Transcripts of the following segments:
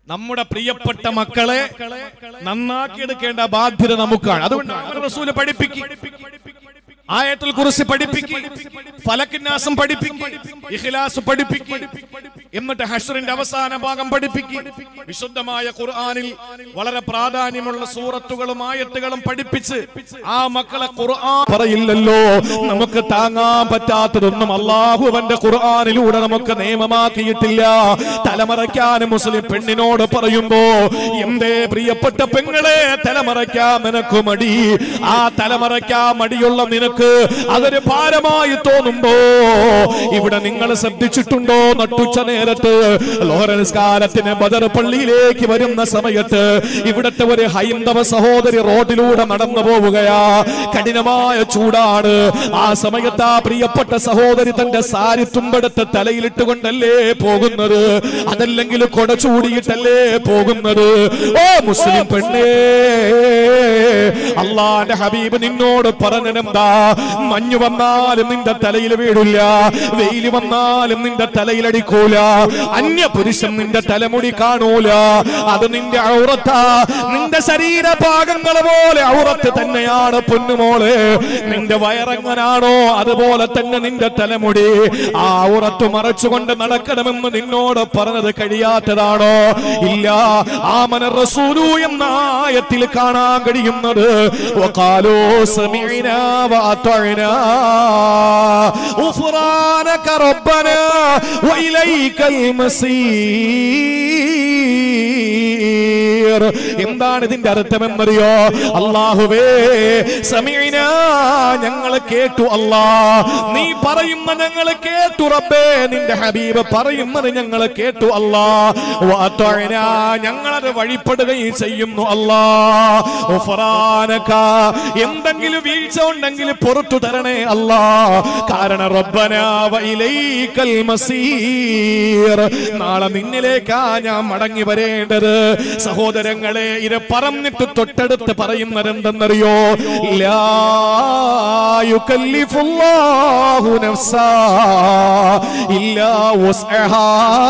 നമ്മുടെ പ്രിയപ്പെട്ട മക്കളെ നന്നാക്കിയെടുക്കേണ്ട ബാധ്യത നമുക്കാണ് അതുകൊണ്ട് നമ്മുടെ റസൂല് പഠിപ്പിക്കും ആയത്തുൽ കുറിച്ച് പഠിപ്പിക്കും ഫലക്കിന്നാസം പഠിപ്പിക്കും ഇഖ്ലാസ് പഠിപ്പിക്കും എന്നിട്ട് ഹഷറിന്റെ അവസാന ഭാഗം പഠിപ്പിക്കും വിശുദ്ധമായ ഖുർആനിൽ വളരെ പ്രാധാന്യമുള്ള സൂറത്തുകളും ആയത്തുകളും പഠിപ്പിച്ച് ആ മക്കളെ ഖുർആൻ പറയില്ലല്ലോ നമുക്ക് താങ്ങാൻ പറ്റാത്തതൊന്നും അള്ളാഹുവന്റെ ഖുർആനിലൂടെ നമുക്ക് നിയമമാക്കിയിട്ടില്ല തലമറയ്ക്കാൻ മുസ്ലിം പെണ്ണിനോട് പറയുമ്പോ എന്തേ പ്രിയപ്പെട്ട പെങ്ങളെ തലമറയ്ക്കാൻ നിനക്ക് മടി ആ തലമറയ്ക്കാൻ മടിയുള്ള നിനക്ക് അതൊരു ഭാരമായി തോന്നുമ്പോ ഇവിടെ നിങ്ങൾ ശ്രദ്ധിച്ചിട്ടുണ്ടോ നട്ടുച്ച നേരത്ത് ലോറൻസ് കാലത്തിന് ബദർ പള്ളിയിലേക്ക് വരുന്ന സമയത്ത് ഇവിടത്തെ ഒരു ഹൈന്ദവ സഹോദരി റോഡിലൂടെ നടന്നു പോവുകയാ കഠിനമായ ചൂടാണ് ആ സമയത്ത് ആ പ്രിയപ്പെട്ട സഹോദരി തന്റെ സാരി തുമ്പെടുത്ത് തലയിലിട്ടുകൊണ്ടല്ലേ പോകുന്നത് അതല്ലെങ്കിൽ കൊട ചൂടിയിട്ടല്ലേ പോകുന്നത് ഓ മുസ്ലിം പെണ്ണേ അള്ളാന്റെ ഹബീബ് നിന്നോട് പറഞ്ഞതെന്താ മഞ്ഞു വന്നാലും നിന്റെ തലയിൽ വീടില്ല വെയില് വന്നാലും നിന്റെ തലയിലടിക്കൂല അന്യ പുരുഷൻ നിന്റെ തലമുടി കാണൂല അത് നിന്റെ ഔറത്താ നിന്റെ ശരീരഭാഗങ്ങൾ പോലെ ഔറത്ത് തന്നെയാണ് പൊന്നുമോള് നിന്റെ വയറെങ്ങനാണോ അതുപോലെ തന്നെ നിന്റെ തലമുടി ആ ഔറത്ത് മറച്ചുകൊണ്ട് നടക്കണമെന്ന് നിന്നോട് പറഞ്ഞത് കഴിയാത്തതാണോ ഇല്ല ആമന റസൂലു എന്ന ആയത്തിൽ കാണാൻ കഴിയുന്നത് വഖാലൂ സമീനാ വഅത്വഅനാ غفرانك ربنا وإليك المصير എന്താണ് ഇതിന്റെ അർത്ഥമെന്നറിയോ അള്ളാഹുവേ സമീന ഞങ്ങൾ കേട്ടു അല്ലാ നീ പറയുന്ന ഞങ്ങൾ കേട്ടു റബ്ബേ നിന്റെ ഹബീബ് പറയുന്നത് ഞങ്ങൾ കേട്ടു അല്ലാ വഅത്വഅന ഞങ്ങളത് വഴിപ്പെടുകയും ചെയ്യുന്നു അല്ലാ ഉഫ്രാനക എന്തെങ്കിലും വീഴ്ച ഉണ്ടെങ്കിൽ പുറത്തു തരണേ അല്ലാ കാരണം റബ്ബന വഇലൈക്കൽ മസീർ നാളെ നിന്നിലേക്കാ ഞാൻ മടങ്ങി വരേണ്ടത് സഹോദരങ്ങളെ ഇത് പറഞ്ഞിട്ട് തൊട്ടടുത്ത് പറയുന്നത് എന്തെന്നറിയോ ലാ യുകല്ലിഫുല്ലാഹു നഫ്സാ ഇല്ലാ വസ്അഹാ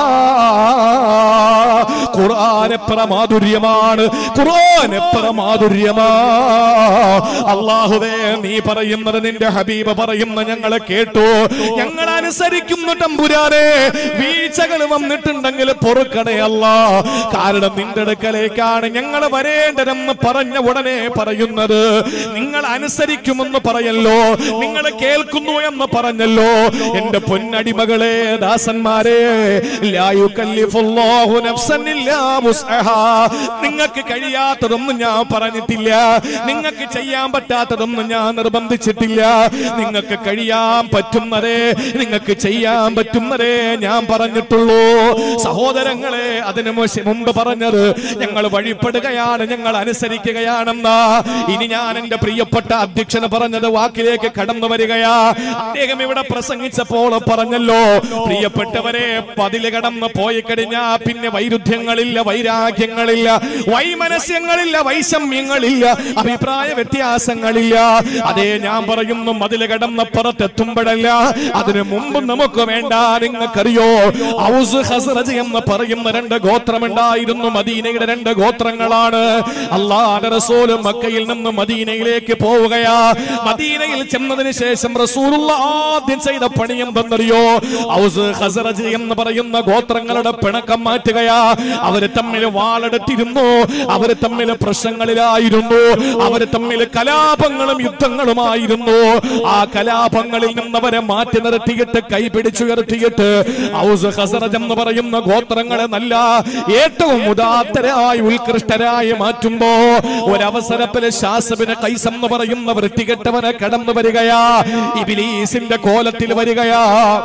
ഖുർആൻ എത്ര മാധുര്യമാണ് ഖുർആൻ എത്ര മാധുര്യമാ അള്ളാഹുവേ നീ പറയുന്നത് നിന്റെ ഹബീബ് പറയുന്ന ഞങ്ങളെ കേട്ടു ഞങ്ങൾ അനുസരിക്കുന്നു തമ്പുരാനെ വീഴ്ചകൾ വന്നിട്ടുണ്ടെങ്കിൽ പൊറുക്കണേ അല്ല കാരണം നിന്റെ അടുക്കലേക്കാണ് ഞങ്ങൾ വരേണ്ടതെന്ന് പറഞ്ഞ ഉടനെ പറയുന്നത് നിങ്ങൾ അനുസരിക്കുമെന്ന് പറയല്ലോ നിങ്ങൾ കേൾക്കുന്നു എന്ന് പറഞ്ഞല്ലോ എന്റെ പൊന്നടിമകളെ ദാസന്മാരെ ലാ യുകല്ലിഫുല്ലാഹു നഫ്സൻ ഇല്ലാ വുസ്അഹാ. നിങ്ങൾക്ക് കഴിയാത്തതൊന്നും ഞാൻ പറഞ്ഞിട്ടില്ല നിങ്ങൾക്ക് ചെയ്യാൻ പറ്റാത്തതൊന്നും ഞാൻ നിർബന്ധിച്ചിട്ടില്ല നിങ്ങൾക്ക് കഴിയാൻ പറ്റുന്നതേ നിങ്ങൾക്ക് ചെയ്യാൻ പറ്റുന്നതേ ഞാൻ പറഞ്ഞിട്ടുള്ളൂ സഹോദരങ്ങളെ അതിനു മുശ- മുമ്പ് പറഞ്ഞത് ഞങ്ങൾ വഴിപ്പെടുകയാണ് ഞങ്ങൾ അനുസരിക്കുകയാണെന്നാ ഇനി ഞാൻ എന്റെ പ്രിയപ്പെട്ട അധ്യക്ഷന് പറഞ്ഞത് വാക്കിലേക്ക് കടന്നു വരികയാ അദ്ദേഹം ഇവിടെ പ്രസംഗിച്ചപ്പോൾ പറഞ്ഞല്ലോ പ്രിയപ്പെട്ടവരെ പതില് കടന്ന് പോയി കഴിഞ്ഞാ പിന്നെ വൈരുദ്ധ്യങ്ങളില്ല വൈരാഗ്യങ്ങളില്ല വൈമനസ്യങ്ങളില്ല വൈഷമ്യങ്ങളില്ല അഭിപ്രായ വ്യത്യാസങ്ങളില്ല അതേ ഞാൻ പറയുന്നു മതില് കടന്ന് പുറത്തെത്തുമ്പോഴല്ല അതിനു മുമ്പ് നമുക്ക് വേണ്ട നിങ്ങൾക്കറിയോ ഔസ് ഹസ്റജ് എന്ന് പറയുന്ന രണ്ട് ഗോത്രമുണ്ടായിരുന്നു മദീനയുടെ രണ്ട് ഗോത്രങ്ങളാണ് അള്ളാഹുവിന്റെ റസൂൽ മക്കയിൽ നിന്ന് മദീനയിലേക്ക് പോവുകയാ മദീനയിൽ ചെന്നതിന് ശേഷം റസൂലുള്ള ആദ്യം ചെയ്ത പണി എന്തെന്നറിയോ ഔസ് ഹസ്റജ് എന്ന് പറയുന്ന ഗോത്രങ്ങളുടെ പിണക്കം മാറ്റുകയാ അവര് തമ്മിൽ വാളെടുത്തിരുന്നു അവര് തമ്മിൽ പ്രശ്നങ്ങളിലായിരുന്നു അവര് തമ്മിൽ കലാപങ്ങളും യുദ്ധങ്ങളുമായിരുന്നു ആ കലാപങ്ങളിൽ നിന്ന് അവരെ മാറ്റി നിർത്തിയിട്ട് കൈപിടിച്ചുയർത്തിയിട്ട് ഔസ് ഹസറജ് എന്ന് പറയുന്ന ഗോത്രങ്ങളെ നല്ല ഏറ്റവും ഉദാത്തരായി ഉത്കൃഷ്ടരായി മാറ്റുമ്പോ ഒരവസരത്തില് ശാസബിന് കൈസ് എന്ന് പറയുന്ന വൃത്തികെട്ടവനെ കടന്നു വരികയാ ഇബിലീസിന്റെ കോലത്തിൽ വരികയാ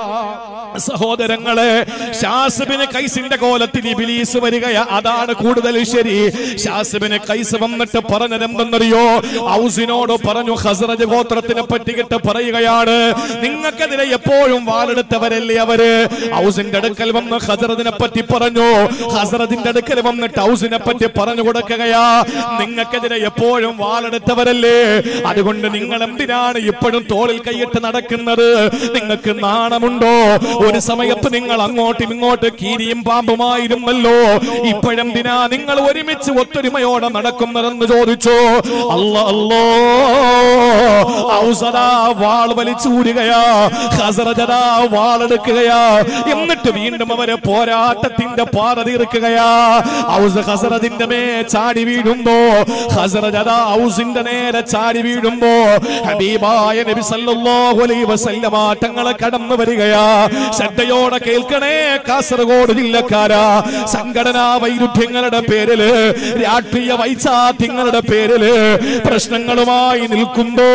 സഹോദരങ്ങളെ ഷാസിബിന് കൈസിന്റെ കോലത്തിൽ ഇബിലീസ് വരികയാ അതാണ് കൂടുതൽ ശരി ഷാസിബിന് കൈസ് വന്നിട്ട് പറഞ്ഞതെന്തെന്നറിയോ ഔസിനോട് പറഞ്ഞു ഹസ്രജ് ഗോത്രത്തിനെ പറ്റിയിട്ട് പറയുകയാണ് നിങ്ങൾക്കെതിരെ എപ്പോഴും വാളെടുത്തവരല്ലേ അവര് ഔസിന്റെ അടുക്കൽ വന്ന് ഹസ്രജിനെ പറ്റി പറഞ്ഞു ഹസ്രജിന്റെ അടുക്കൽ വന്നിട്ട് ഔസിനെ പറ്റി പറഞ്ഞു കൊടുക്കുകയാ നിങ്ങൾക്കെതിരെ എപ്പോഴും വാളെടുത്തവരല്ലേ അതുകൊണ്ട് നിങ്ങൾ എന്തിനാണ് ഇപ്പോഴും തോളിൽ കൈയിട്ട് നടക്കുന്നത് നിങ്ങൾക്ക് നാണമുണ്ടോ ഒരു സമയത്ത് നിങ്ങൾ അങ്ങോട്ടും ഇങ്ങോട്ട് കീരിയും പാമ്പുമായിരുന്നല്ലോ ഇപ്പോഴെന്തിനാ നിങ്ങൾ ഒരുമിച്ച് ഒത്തൊരുമയോടെ നടക്കുന്നതെന്ന് ചോദിച്ചു അല്ല അല്ലോ ഔസദാ വാൾ വലിച്ചൂരുകയാ ഹസറജദാ വാളെടുക്കുകയാ എന്നിട്ട് വീണ്ടും അവര് പോരാട്ടത്തിന്റെ പാറ തീർക്കുകയാ ഔസ് ഹസറതിന്റെ മേ ചാടി വീഴുമ്പോ ഹസറജദാ ഔസിന്റെ നേരെ ചാടി വീഴുമ്പോ ഹബീബായ നബി സല്ലല്ലാഹു അലൈഹി വസല്ലമ തങ്ങളെ കടന്നു വരികയാ ശ്രദ്ധയോടെ കേൾക്കണേ കാസർഗോഡ് ജില്ലക്കാരാ സംഘടനാ വൈരുദ്ധ്യങ്ങളുടെ പേരില് രാഷ്ട്രീയ വൈചാത്യങ്ങളുടെ പേരില് പ്രശ്നങ്ങളുമായി നിൽക്കുമ്പോ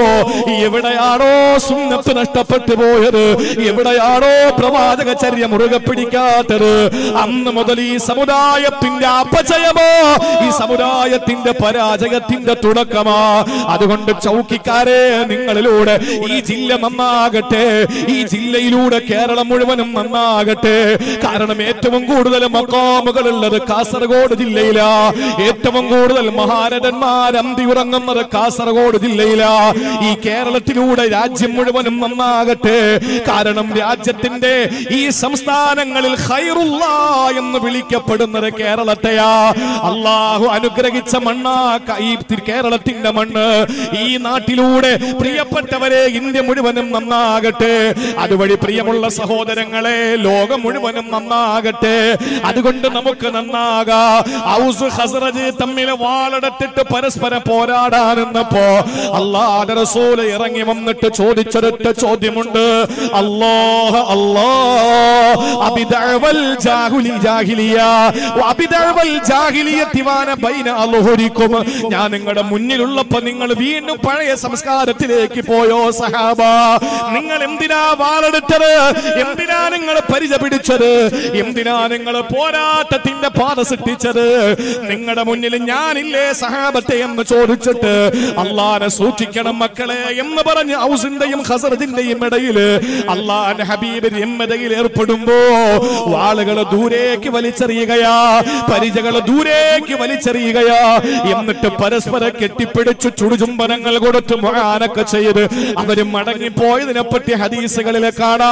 എവിടെയാണോ സുന്നത്ത് നഷ്ടപ്പെട്ടു പോയത് എവിടെയാണോ പ്രവാചക ചര്യ മുറുകെ പിടിക്കാത്തത് അന്ന് മുതൽ ഈ സമുദായത്തിന്റെ അപജയമോ ഈ സമുദായത്തിന്റെ പരാജയത്തിന്റെ തുടക്കമാ അതുകൊണ്ട് ചൗക്കിക്കാരെ നിങ്ങളിലൂടെ ഈ ജില്ല നന്നാകട്ടെ ഈ ജില്ലയിലൂടെ കേരളം മുഴുവനും നന്നാകട്ടെ കാരണം ഏറ്റവും കൂടുതൽ മക്കാമുകളുള്ളത് കാസർഗോഡ് ജില്ലയിലാ ഏറ്റവും കൂടുതൽ മഹാരഥന്മാർ അന്തി ഉറങ്ങുന്നത് കാസർഗോഡ് ജില്ലയിലാ ഈ കേരളത്തിലൂടെ രാജ്യം മുഴുവനും നന്നാകട്ടെ കാരണം രാജ്യത്തിന്റെ ഈ സംസ്ഥാനങ്ങളിൽ ഖൈറുള്ള എന്ന് വിളിക്കപ്പെടുന്നത് കേരളത്തെയാ അള്ളാഹു അനുഗ്രഹിച്ച മണ്ണാ ക- ഈ തി- കേരളത്തിന്റെ മണ്ണ് ഈ നാട്ടിലൂടെ പ്രിയപ്പെട്ടവരെ ഇന്ത്യ മുഴുവനും നന്നാകട്ടെ അതുവഴി പ്രിയമുള്ള സഹോദരങ്ങളെ ലോകം മുഴുവനും നന്നാകട്ടെ അതുകൊണ്ട് നമുക്ക് നന്നാകാ ഔസ് ഹസ്രജ് തമ്മിൽ വാളെടുത്തിട്ട് പരസ്പരം പോരാടാനെന്നപ്പോ അള്ളാഹ് റസൂല് ഇറങ്ങി വന്നിട്ട് ചോദിച്ചൊരൊറ്റ ചോദ്യമുണ്ട് അല്ലാഹ് അല്ലാഹ് അബിദഅവൽ ജാഹുലി ജാഹിലിയ വഅബിദഅവൽ ജാഹിലിയത്തി വാന ബൈന അൽഹുരിക്കും ഞാൻ നിങ്ങളുടെ മുന്നിലുള്ളപ്പോ നിങ്ങൾ വീണ്ടും പഴയ സംസ്കാരത്തിലേക്ക് പോയോ സഹാബ നിങ്ങൾ എന്തിനാ വാളെടുത്തത് എന്തിനാ നിങ്ങൾ പരിച പിടിച്ചത് എന്തിനാ നിങ്ങൾ പോരാട്ടത്തിന്റെ പാത സൃഷ്ടിച്ചത് നിങ്ങളുടെ മുന്നിൽ ഞാനില്ലേ സഹാബത്തെ എന്ന് ചോദിച്ചിട്ട് അള്ളാനെ സൂക്ഷിക്കണം മക്കളെ എന്ന് പറഞ്ഞ് ഔസിന്റെയും ഹസറജിന്റെയും ഇടയിൽ അള്ളാന്റെ ഹബീബ് രമ്യതയിൽ ഏർപ്പെടുമ്പോ വാളുകൾ ദൂരേക്ക് വലിച്ചെറിയുകയാ പരിചകൾ ദൂരേക്ക് വലിച്ചെറിയുകയാ എന്നിട്ട് പരസ്പരം കെട്ടിപ്പിടിച്ചു ചുടുചുംബനങ്ങൾ കൊടുത്ത് മുഴാനൊക്കെ ചെയ്ത് അവര് മടങ്ങിപ്പോയതിനെ പറ്റി ഹദീസുകളിൽ കാണാ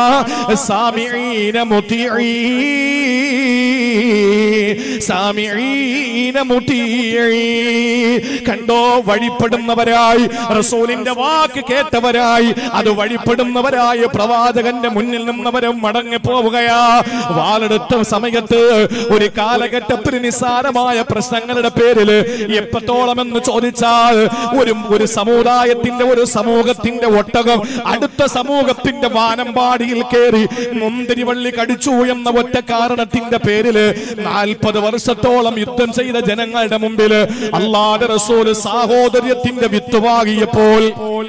സാമിഈന മുതിഈ സാമിഈന മുതിഈ കണ്ടോ വഴിപ്പെടുന്നവരായി റസൂലിന്റെ വാക്ക് കേട്ടവരായി അത് വഴിപ്പെടുന്നവരായി പ്രവാചകന്റെ മുന്നിൽ നിന്നവരും മടങ്ങി പോവുകയാ വാളെടുത്ത സമയത്ത് ഒരു കാലഘട്ടത്തിൽ നിസ്സാരമായ പ്രശ്നങ്ങളുടെ പേരിൽ എപ്പത്തോളം എന്ന് ചോദിച്ചാൽ ഒരു ഒരു സമുദായത്തിന്റെ ഒരു സമൂഹത്തിന്റെ ഒട്ടകം അടുത്ത സമൂഹത്തിന്റെ വാനമ്പാടിയിൽ കയറി മുന്തിരിവള്ളി കടിച്ചു എന്ന ഒറ്റ കാരണത്തിന്റെ പേരിൽ നാൽപ്പത് വർഷത്തോളം യുദ്ധം ചെയ്ത ജനങ്ങളുടെ മുമ്പിൽ അള്ളാഹ് റസൂൽ സാഹോദര്യത്തിന്റെ വിത്തുവാകിയപ്പോൾ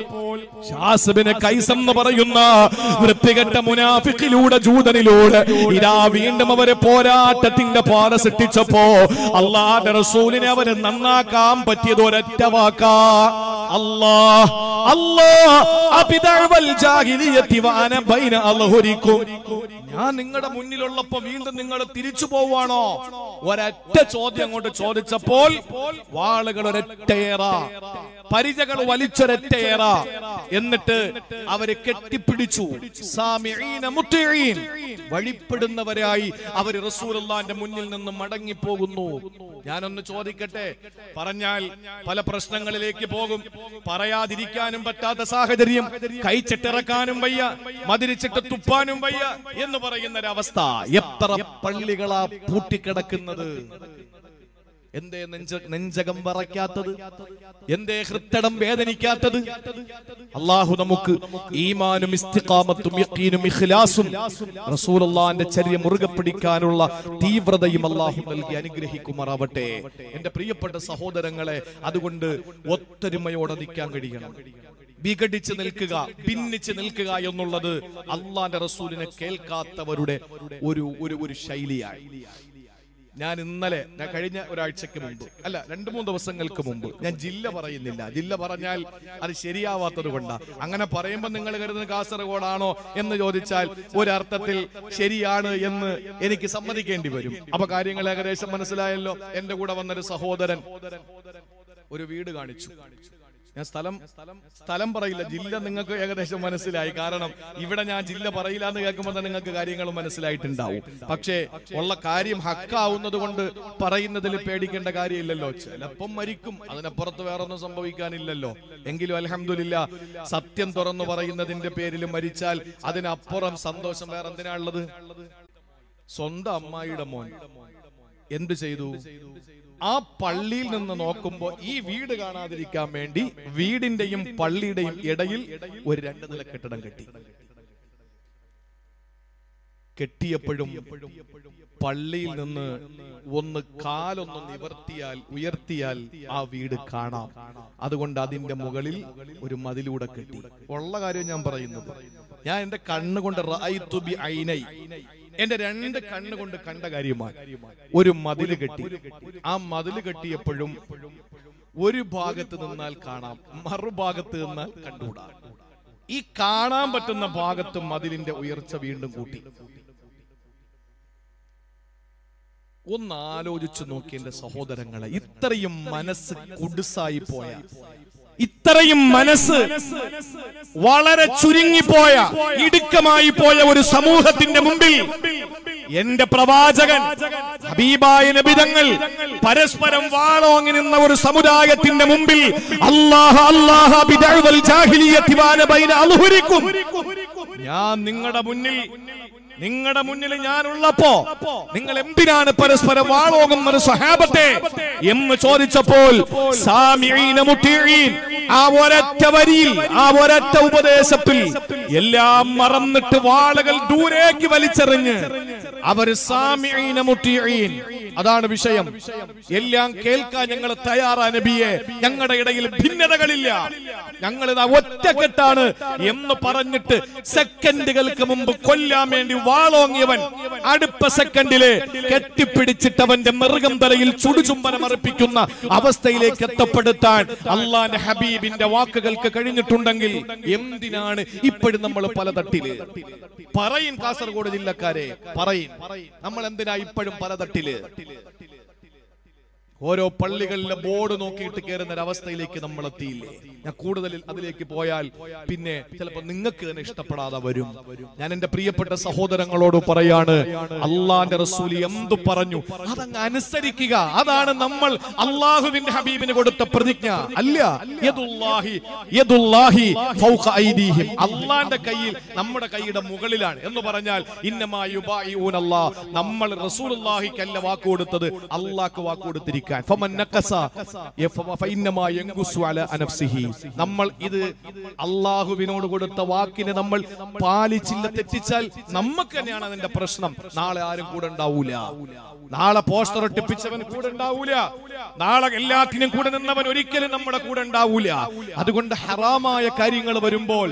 ഷാസിബിന് കൈസ് എന്ന് പറയുന്ന വൃത്തികെട്ട മുനാഫിക്കിലൂടെ ജൂതനിലൂടെ ഇതാ വീണ്ടും അവരെ പോരാട്ടത്തിന്റെ പാത സൃഷ്ടിച്ചപ്പോ അള്ളാന്റെ റസൂലിനെ അവര് നന്നാക്കാൻ പറ്റിയത് ഒരൊറ്റ വാക്കാ അല്ലാ അല്ലാ അബിദഅവൽ ജാഹിലിയത്തി വഅന ബൈന അൽഹുരിക്കും ഞാൻ നിങ്ങളുടെ മുന്നിലുള്ളപ്പോ വീണ്ടും നിങ്ങൾ തിരിച്ചു പോവാണോ ഒരൊറ്റ ചോദ്യം അങ്ങോട്ട് ചോദിച്ചപ്പോൾ വാളുകൾ ഒരൊറ്റയേറ പരിചകൾ വലിച്ചൊരൊറ്റയേറ എന്നിട്ട് അവരെ കെട്ടിപ്പിടിച്ചു സാമിഈന മുത്തിഈൻ. വഴിപ്പെടുന്നവരായി അവര് റസൂലുള്ളാന്റെ മുന്നിൽ നിന്ന് മടങ്ങിപ്പോകുന്നു ഞാനൊന്ന് ചോദിക്കട്ടെ പറഞ്ഞാൽ പല പ്രശ്നങ്ങളിലേക്ക് പോകും പറയാതിരിക്കാനും പറ്റാത്ത സാഹചര്യം കൈച്ചിട്ടിറക്കാനും വയ്യ മതിരിച്ചിട്ട് തുപ്പാനും വയ്യ എന്ന് പറയുന്ന ഒരവസ്ഥ എത്ര പള്ളികളാ പൂട്ടിക്കിടക്കുന്നത് എന്തേ നെഞ്ച നെഞ്ചകം വറയ്ക്കാത്തത് എന്തേ ഹൃത്തടം വേദനിക്കാത്തത് അള്ളാഹു നമുക്ക് ഈമാനും ഇസ്തിഖാമത്തും യഖീനും ഇഖ്ലാസും റസൂലുള്ളാന്റെ ചര്യ മുറുകെ പിടിക്കാനുള്ള തീവ്രതയും അള്ളാഹു നൽകി അനുഗ്രഹിക്കുമാറാവട്ടെ എന്റെ പ്രിയപ്പെട്ട സഹോദരങ്ങളെ അതുകൊണ്ട് ഒത്തൊരുമയോടെ നിൽക്കാൻ കഴിയണം വിഘടിച്ച് നിൽക്കുക ഭിന്നിച്ച് നിൽക്കുക എന്നുള്ളത് അള്ളാന്റെ റസൂലിനെ കേൾക്കാത്തവരുടെ ഒരു ഒരു ഒരു ശൈലിയായി ഞാൻ ഇന്നലെ ഞാൻ കഴിഞ്ഞ ഒരാഴ്ചക്ക് മുമ്പ് അല്ല രണ്ടു മൂന്ന് ദിവസങ്ങൾക്ക് മുമ്പ് ഞാൻ ജില്ല പറയുന്നില്ല ജില്ല പറഞ്ഞാൽ അത് ശരിയാവാത്തത് കൊണ്ടാ അങ്ങനെ പറയുമ്പോൾ നിങ്ങൾ കരുതുന്നത് കാസർഗോഡാണോ എന്ന് ചോദിച്ചാൽ ഒരർത്ഥത്തിൽ ശരിയാണ് എന്ന് എനിക്ക് സമ്മതിക്കേണ്ടി വരും അപ്പൊ കാര്യങ്ങൾ ഏകദേശം മനസ്സിലായല്ലോ എന്റെ കൂടെ വന്നൊരു സഹോദരൻ ഒരു വീട് കാണിച്ചു ഞാൻ സ്ഥലം സ്ഥലം പറയില്ല ജില്ല നിങ്ങൾക്ക് ഏകദേശം മനസ്സിലായി കാരണം ഇവിടെ ഞാൻ ജില്ല പറയില്ല എന്ന് കേൾക്കുമ്പോൾ തന്നെ നിങ്ങൾക്ക് കാര്യങ്ങൾ മനസ്സിലായിട്ടുണ്ടാവും പക്ഷേ ഉള്ള കാര്യം ഹക്കാവുന്നത് കൊണ്ട് പറയുന്നതിൽ പേടിക്കേണ്ട കാര്യമില്ലല്ലോ ചിലപ്പം മരിക്കും അതിനപ്പുറത്ത് വേറൊന്നും സംഭവിക്കാനില്ലല്ലോ എങ്കിലും അലഹമില്ല സത്യം തുറന്നു പറയുന്നതിന്റെ പേരിൽ മരിച്ചാൽ അതിനപ്പുറം സന്തോഷം വേറെ എന്തിനാ ഉള്ളത് സ്വന്തം അമ്മായിയുടെ മോൻ എന്ത് ചെയ്തു ആ പള്ളിയിൽ നിന്ന് നോക്കുമ്പോ ഈ വീട് കാണാതിരിക്കാൻ വേണ്ടി വീടിന്റെയും പള്ളിയുടെയും ഇടയിൽ ഒരു രണ്ട് നില കെട്ടിടം കെട്ടി കെട്ടിയപ്പോഴും പള്ളിയിൽ നിന്ന് ഒന്ന് കാലൊന്ന് നിവർത്തിയാൽ ഉയർത്തിയാൽ ആ വീട് കാണാം അതുകൊണ്ട് അതിന്റെ മുകളിൽ ഒരു മതിലൂടെ കെട്ടി ഉള്ള കാര്യം ഞാൻ പറയുന്നത് ഞാൻ എന്റെ കണ്ണുകൊണ്ട് റഅയ്തു ബി ഐനൈ എന്റെ രണ്ട് കണ്ണുകൊണ്ട് കണ്ട കാര്യമാണ് ഒരു മതില് കെട്ടി ആ മതില് കെട്ടിയപ്പോഴും ഒരു ഭാഗത്ത് നിന്നാൽ കാണാം മറുഭാഗത്ത് നിന്നാൽ കണ്ടുകൂടാ ഈ കാണാൻ പറ്റുന്ന ഭാഗത്ത് മതിലിന്റെ ഉയർച്ച വീണ്ടും കൂട്ടി ഒന്ന് ആലോചിച്ചു നോക്കി എന്റെ സഹോദരങ്ങളെ ഇത്രയും മനസ്സ് കുടുസായി പോയ ഇത്രയും മനസ്സ് വളരെ ചുരുങ്ങിപ്പോയ ഇടുക്കമായി പോയ ഒരു സമൂഹത്തിന്റെ മുമ്പിൽ എന്റെ പ്രവാചകൻ ഹബീബായ നബിതങ്ങൾ പരസ്പരം വാളോങ്ങി നിന്ന ഒരു സമുദായത്തിന്റെ മുമ്പിൽ അല്ലാഹ അല്ലാഹ ബിദഅവൽ ജാഹിലിയ്യത്തി വാന ബൈന അൽഹുരിക്കും ഞാൻ നിങ്ങളുടെ മുന്നിൽ നിങ്ങളുടെ മുന്നിൽ ഞാൻ ഉള്ളപ്പോ നിങ്ങൾ എന്തിനാണ് പരസ്പരം വാളോങ്ങുന്നത് സഹാബത്തെ എന്ന് ചോദിച്ചപ്പോൾ സാമിഈന മുത്തീഈൻ ആ ഒരൊറ്റ വരിയിൽ ആ ഒരൊറ്റ ഉപദേശത്തിൽ എല്ലാം മറന്നിട്ട് വാളുകൾ ദൂരേക്ക് വലിച്ചെറിഞ്ഞ് അവർ സാമിഈന മുത്തീഈൻ അതാണ് വിഷയം എല്ലാം കേൾക്കാൻ ഞങ്ങൾ തയ്യാറാ നബിയെ ഞങ്ങളുടെ ഇടയിൽ ഭിന്നതകളില്ല ഞങ്ങൾ ഇതാ ഒറ്റക്കെട്ടാണ് എന്ന് പറഞ്ഞിട്ട് സെക്കൻഡുകൾക്ക് മുമ്പ് കൊല്ലാൻ വേണ്ടി വാളോങ്ങിയവൻ അടുത്ത സെക്കൻഡില് കെട്ടിപ്പിടിച്ചിട്ടവന്റെ മൃഗം തലയിൽ ചുടുചുംബനം അർപ്പിക്കുന്ന അവസ്ഥയിലേക്ക് എത്തപ്പെടുത്താൻ അള്ളാന്റെ ഹബീബിന്റെ വാക്കുകൾക്ക് കഴിഞ്ഞിട്ടുണ്ടെങ്കിൽ എന്തിനാണ് ഇപ്പോഴും നമ്മൾ പല തട്ടില് പറയും കാസർഗോഡ് ജില്ലക്കാരെ പറയും നമ്മൾ എന്തിനാ ഇപ്പോഴും പല തട്ടില് ഓരോ പള്ളികളിലെ ബോർഡ് നോക്കിയിട്ട് കയറുന്ന ഒരു അവസ്ഥയിലേക്ക് നമ്മൾ എത്തിയില്ലേ ഞാൻ കൂടുതൽ അതിലേക്ക് പോയാൽ പിന്നെ ചിലപ്പോൾ നിങ്ങൾക്ക് തന്നെ ഇഷ്ടപ്പെടാതെ വരും ഞാൻ എന്റെ പ്രിയപ്പെട്ട സഹോദരങ്ങളോട് പറയാണ് അള്ളാന്റെ റസൂൽ എന്തു പറഞ്ഞു അതങ്ങ് അനുസരിക്കുക അതാണ് നമ്മൾ അള്ളാഹുവിന്റെ ഹബീബിന് കൊടുത്ത പ്രതിജ്ഞ അല്ല യദുല്ലാഹി യദുല്ലാഹി ഫൗഖ ഐദീഹിം അള്ളാന്റെ കയ്യിൽ നമ്മുടെ കൈയുടെ മുകളിലാണ് എന്ന് പറഞ്ഞാൽ ഇന്നമാ യുബായിഊനല്ലാ നമ്മൾ റസൂലുള്ളാഹിക്കല്ല വാക്ക് കൊടുത്തത് അള്ളാഹ്ക്ക് വാക്ക് കൊടുത്തിരിക്കാൻ ഫമൻ നഖസ യഫ- ഫഇന്നമാ യൻഖുസു അലാ അനഫ്സിഹി നമ്മൾ ഇത് അള്ളാഹുവിനോട് കൊടുത്ത വാക്കിനെ നമ്മൾ പാലിച്ചില്ല തെറ്റിച്ചാൽ നമുക്ക് തന്നെയാണ് അതിന്റെ പ്രശ്നം നാളെ ആരും കൂടെ ഉണ്ടാവൂല നാളെ പോസ്റ്റർ ഒട്ടിപ്പിച്ചവൻ കൂടെ ഉണ്ടാവൂല നാളെ എല്ലാത്തിനും കൂടെ നിന്നവൻ ഒരിക്കലും നമ്മുടെ കൂടെ ഉണ്ടാവൂല അതുകൊണ്ട് ഹറാമായ കാര്യങ്ങൾ വരുമ്പോൾ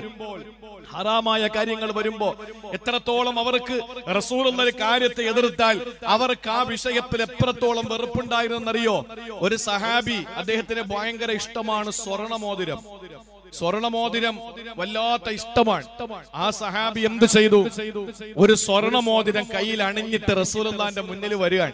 ഹറാമായ കാര്യങ്ങൾ വരുമ്പോ എത്രത്തോളം അവർക്ക് റസൂൽ എന്നൊരു കാര്യത്തെ എതിർത്താൽ അവർക്ക് ആ വിഷയത്തിൽ എത്രത്തോളം വെറുപ്പുണ്ടായിരുന്നറിയോ ഒരു സഹാബി അദ്ദേഹത്തിന് ഭയങ്കര ഇഷ്ടമാണ് സ്വർണമോതിരം സ്വർണമോതിരം വല്ലാത്ത ഇഷ്ടമാണ് ആ സഹാബി എന്ത് ചെയ്തു ഒരു സ്വർണമോതിരം കയ്യിൽ അണിഞ്ഞിട്ട് റസൂലുള്ളാന്റെ മുന്നിൽ വരികയാണ്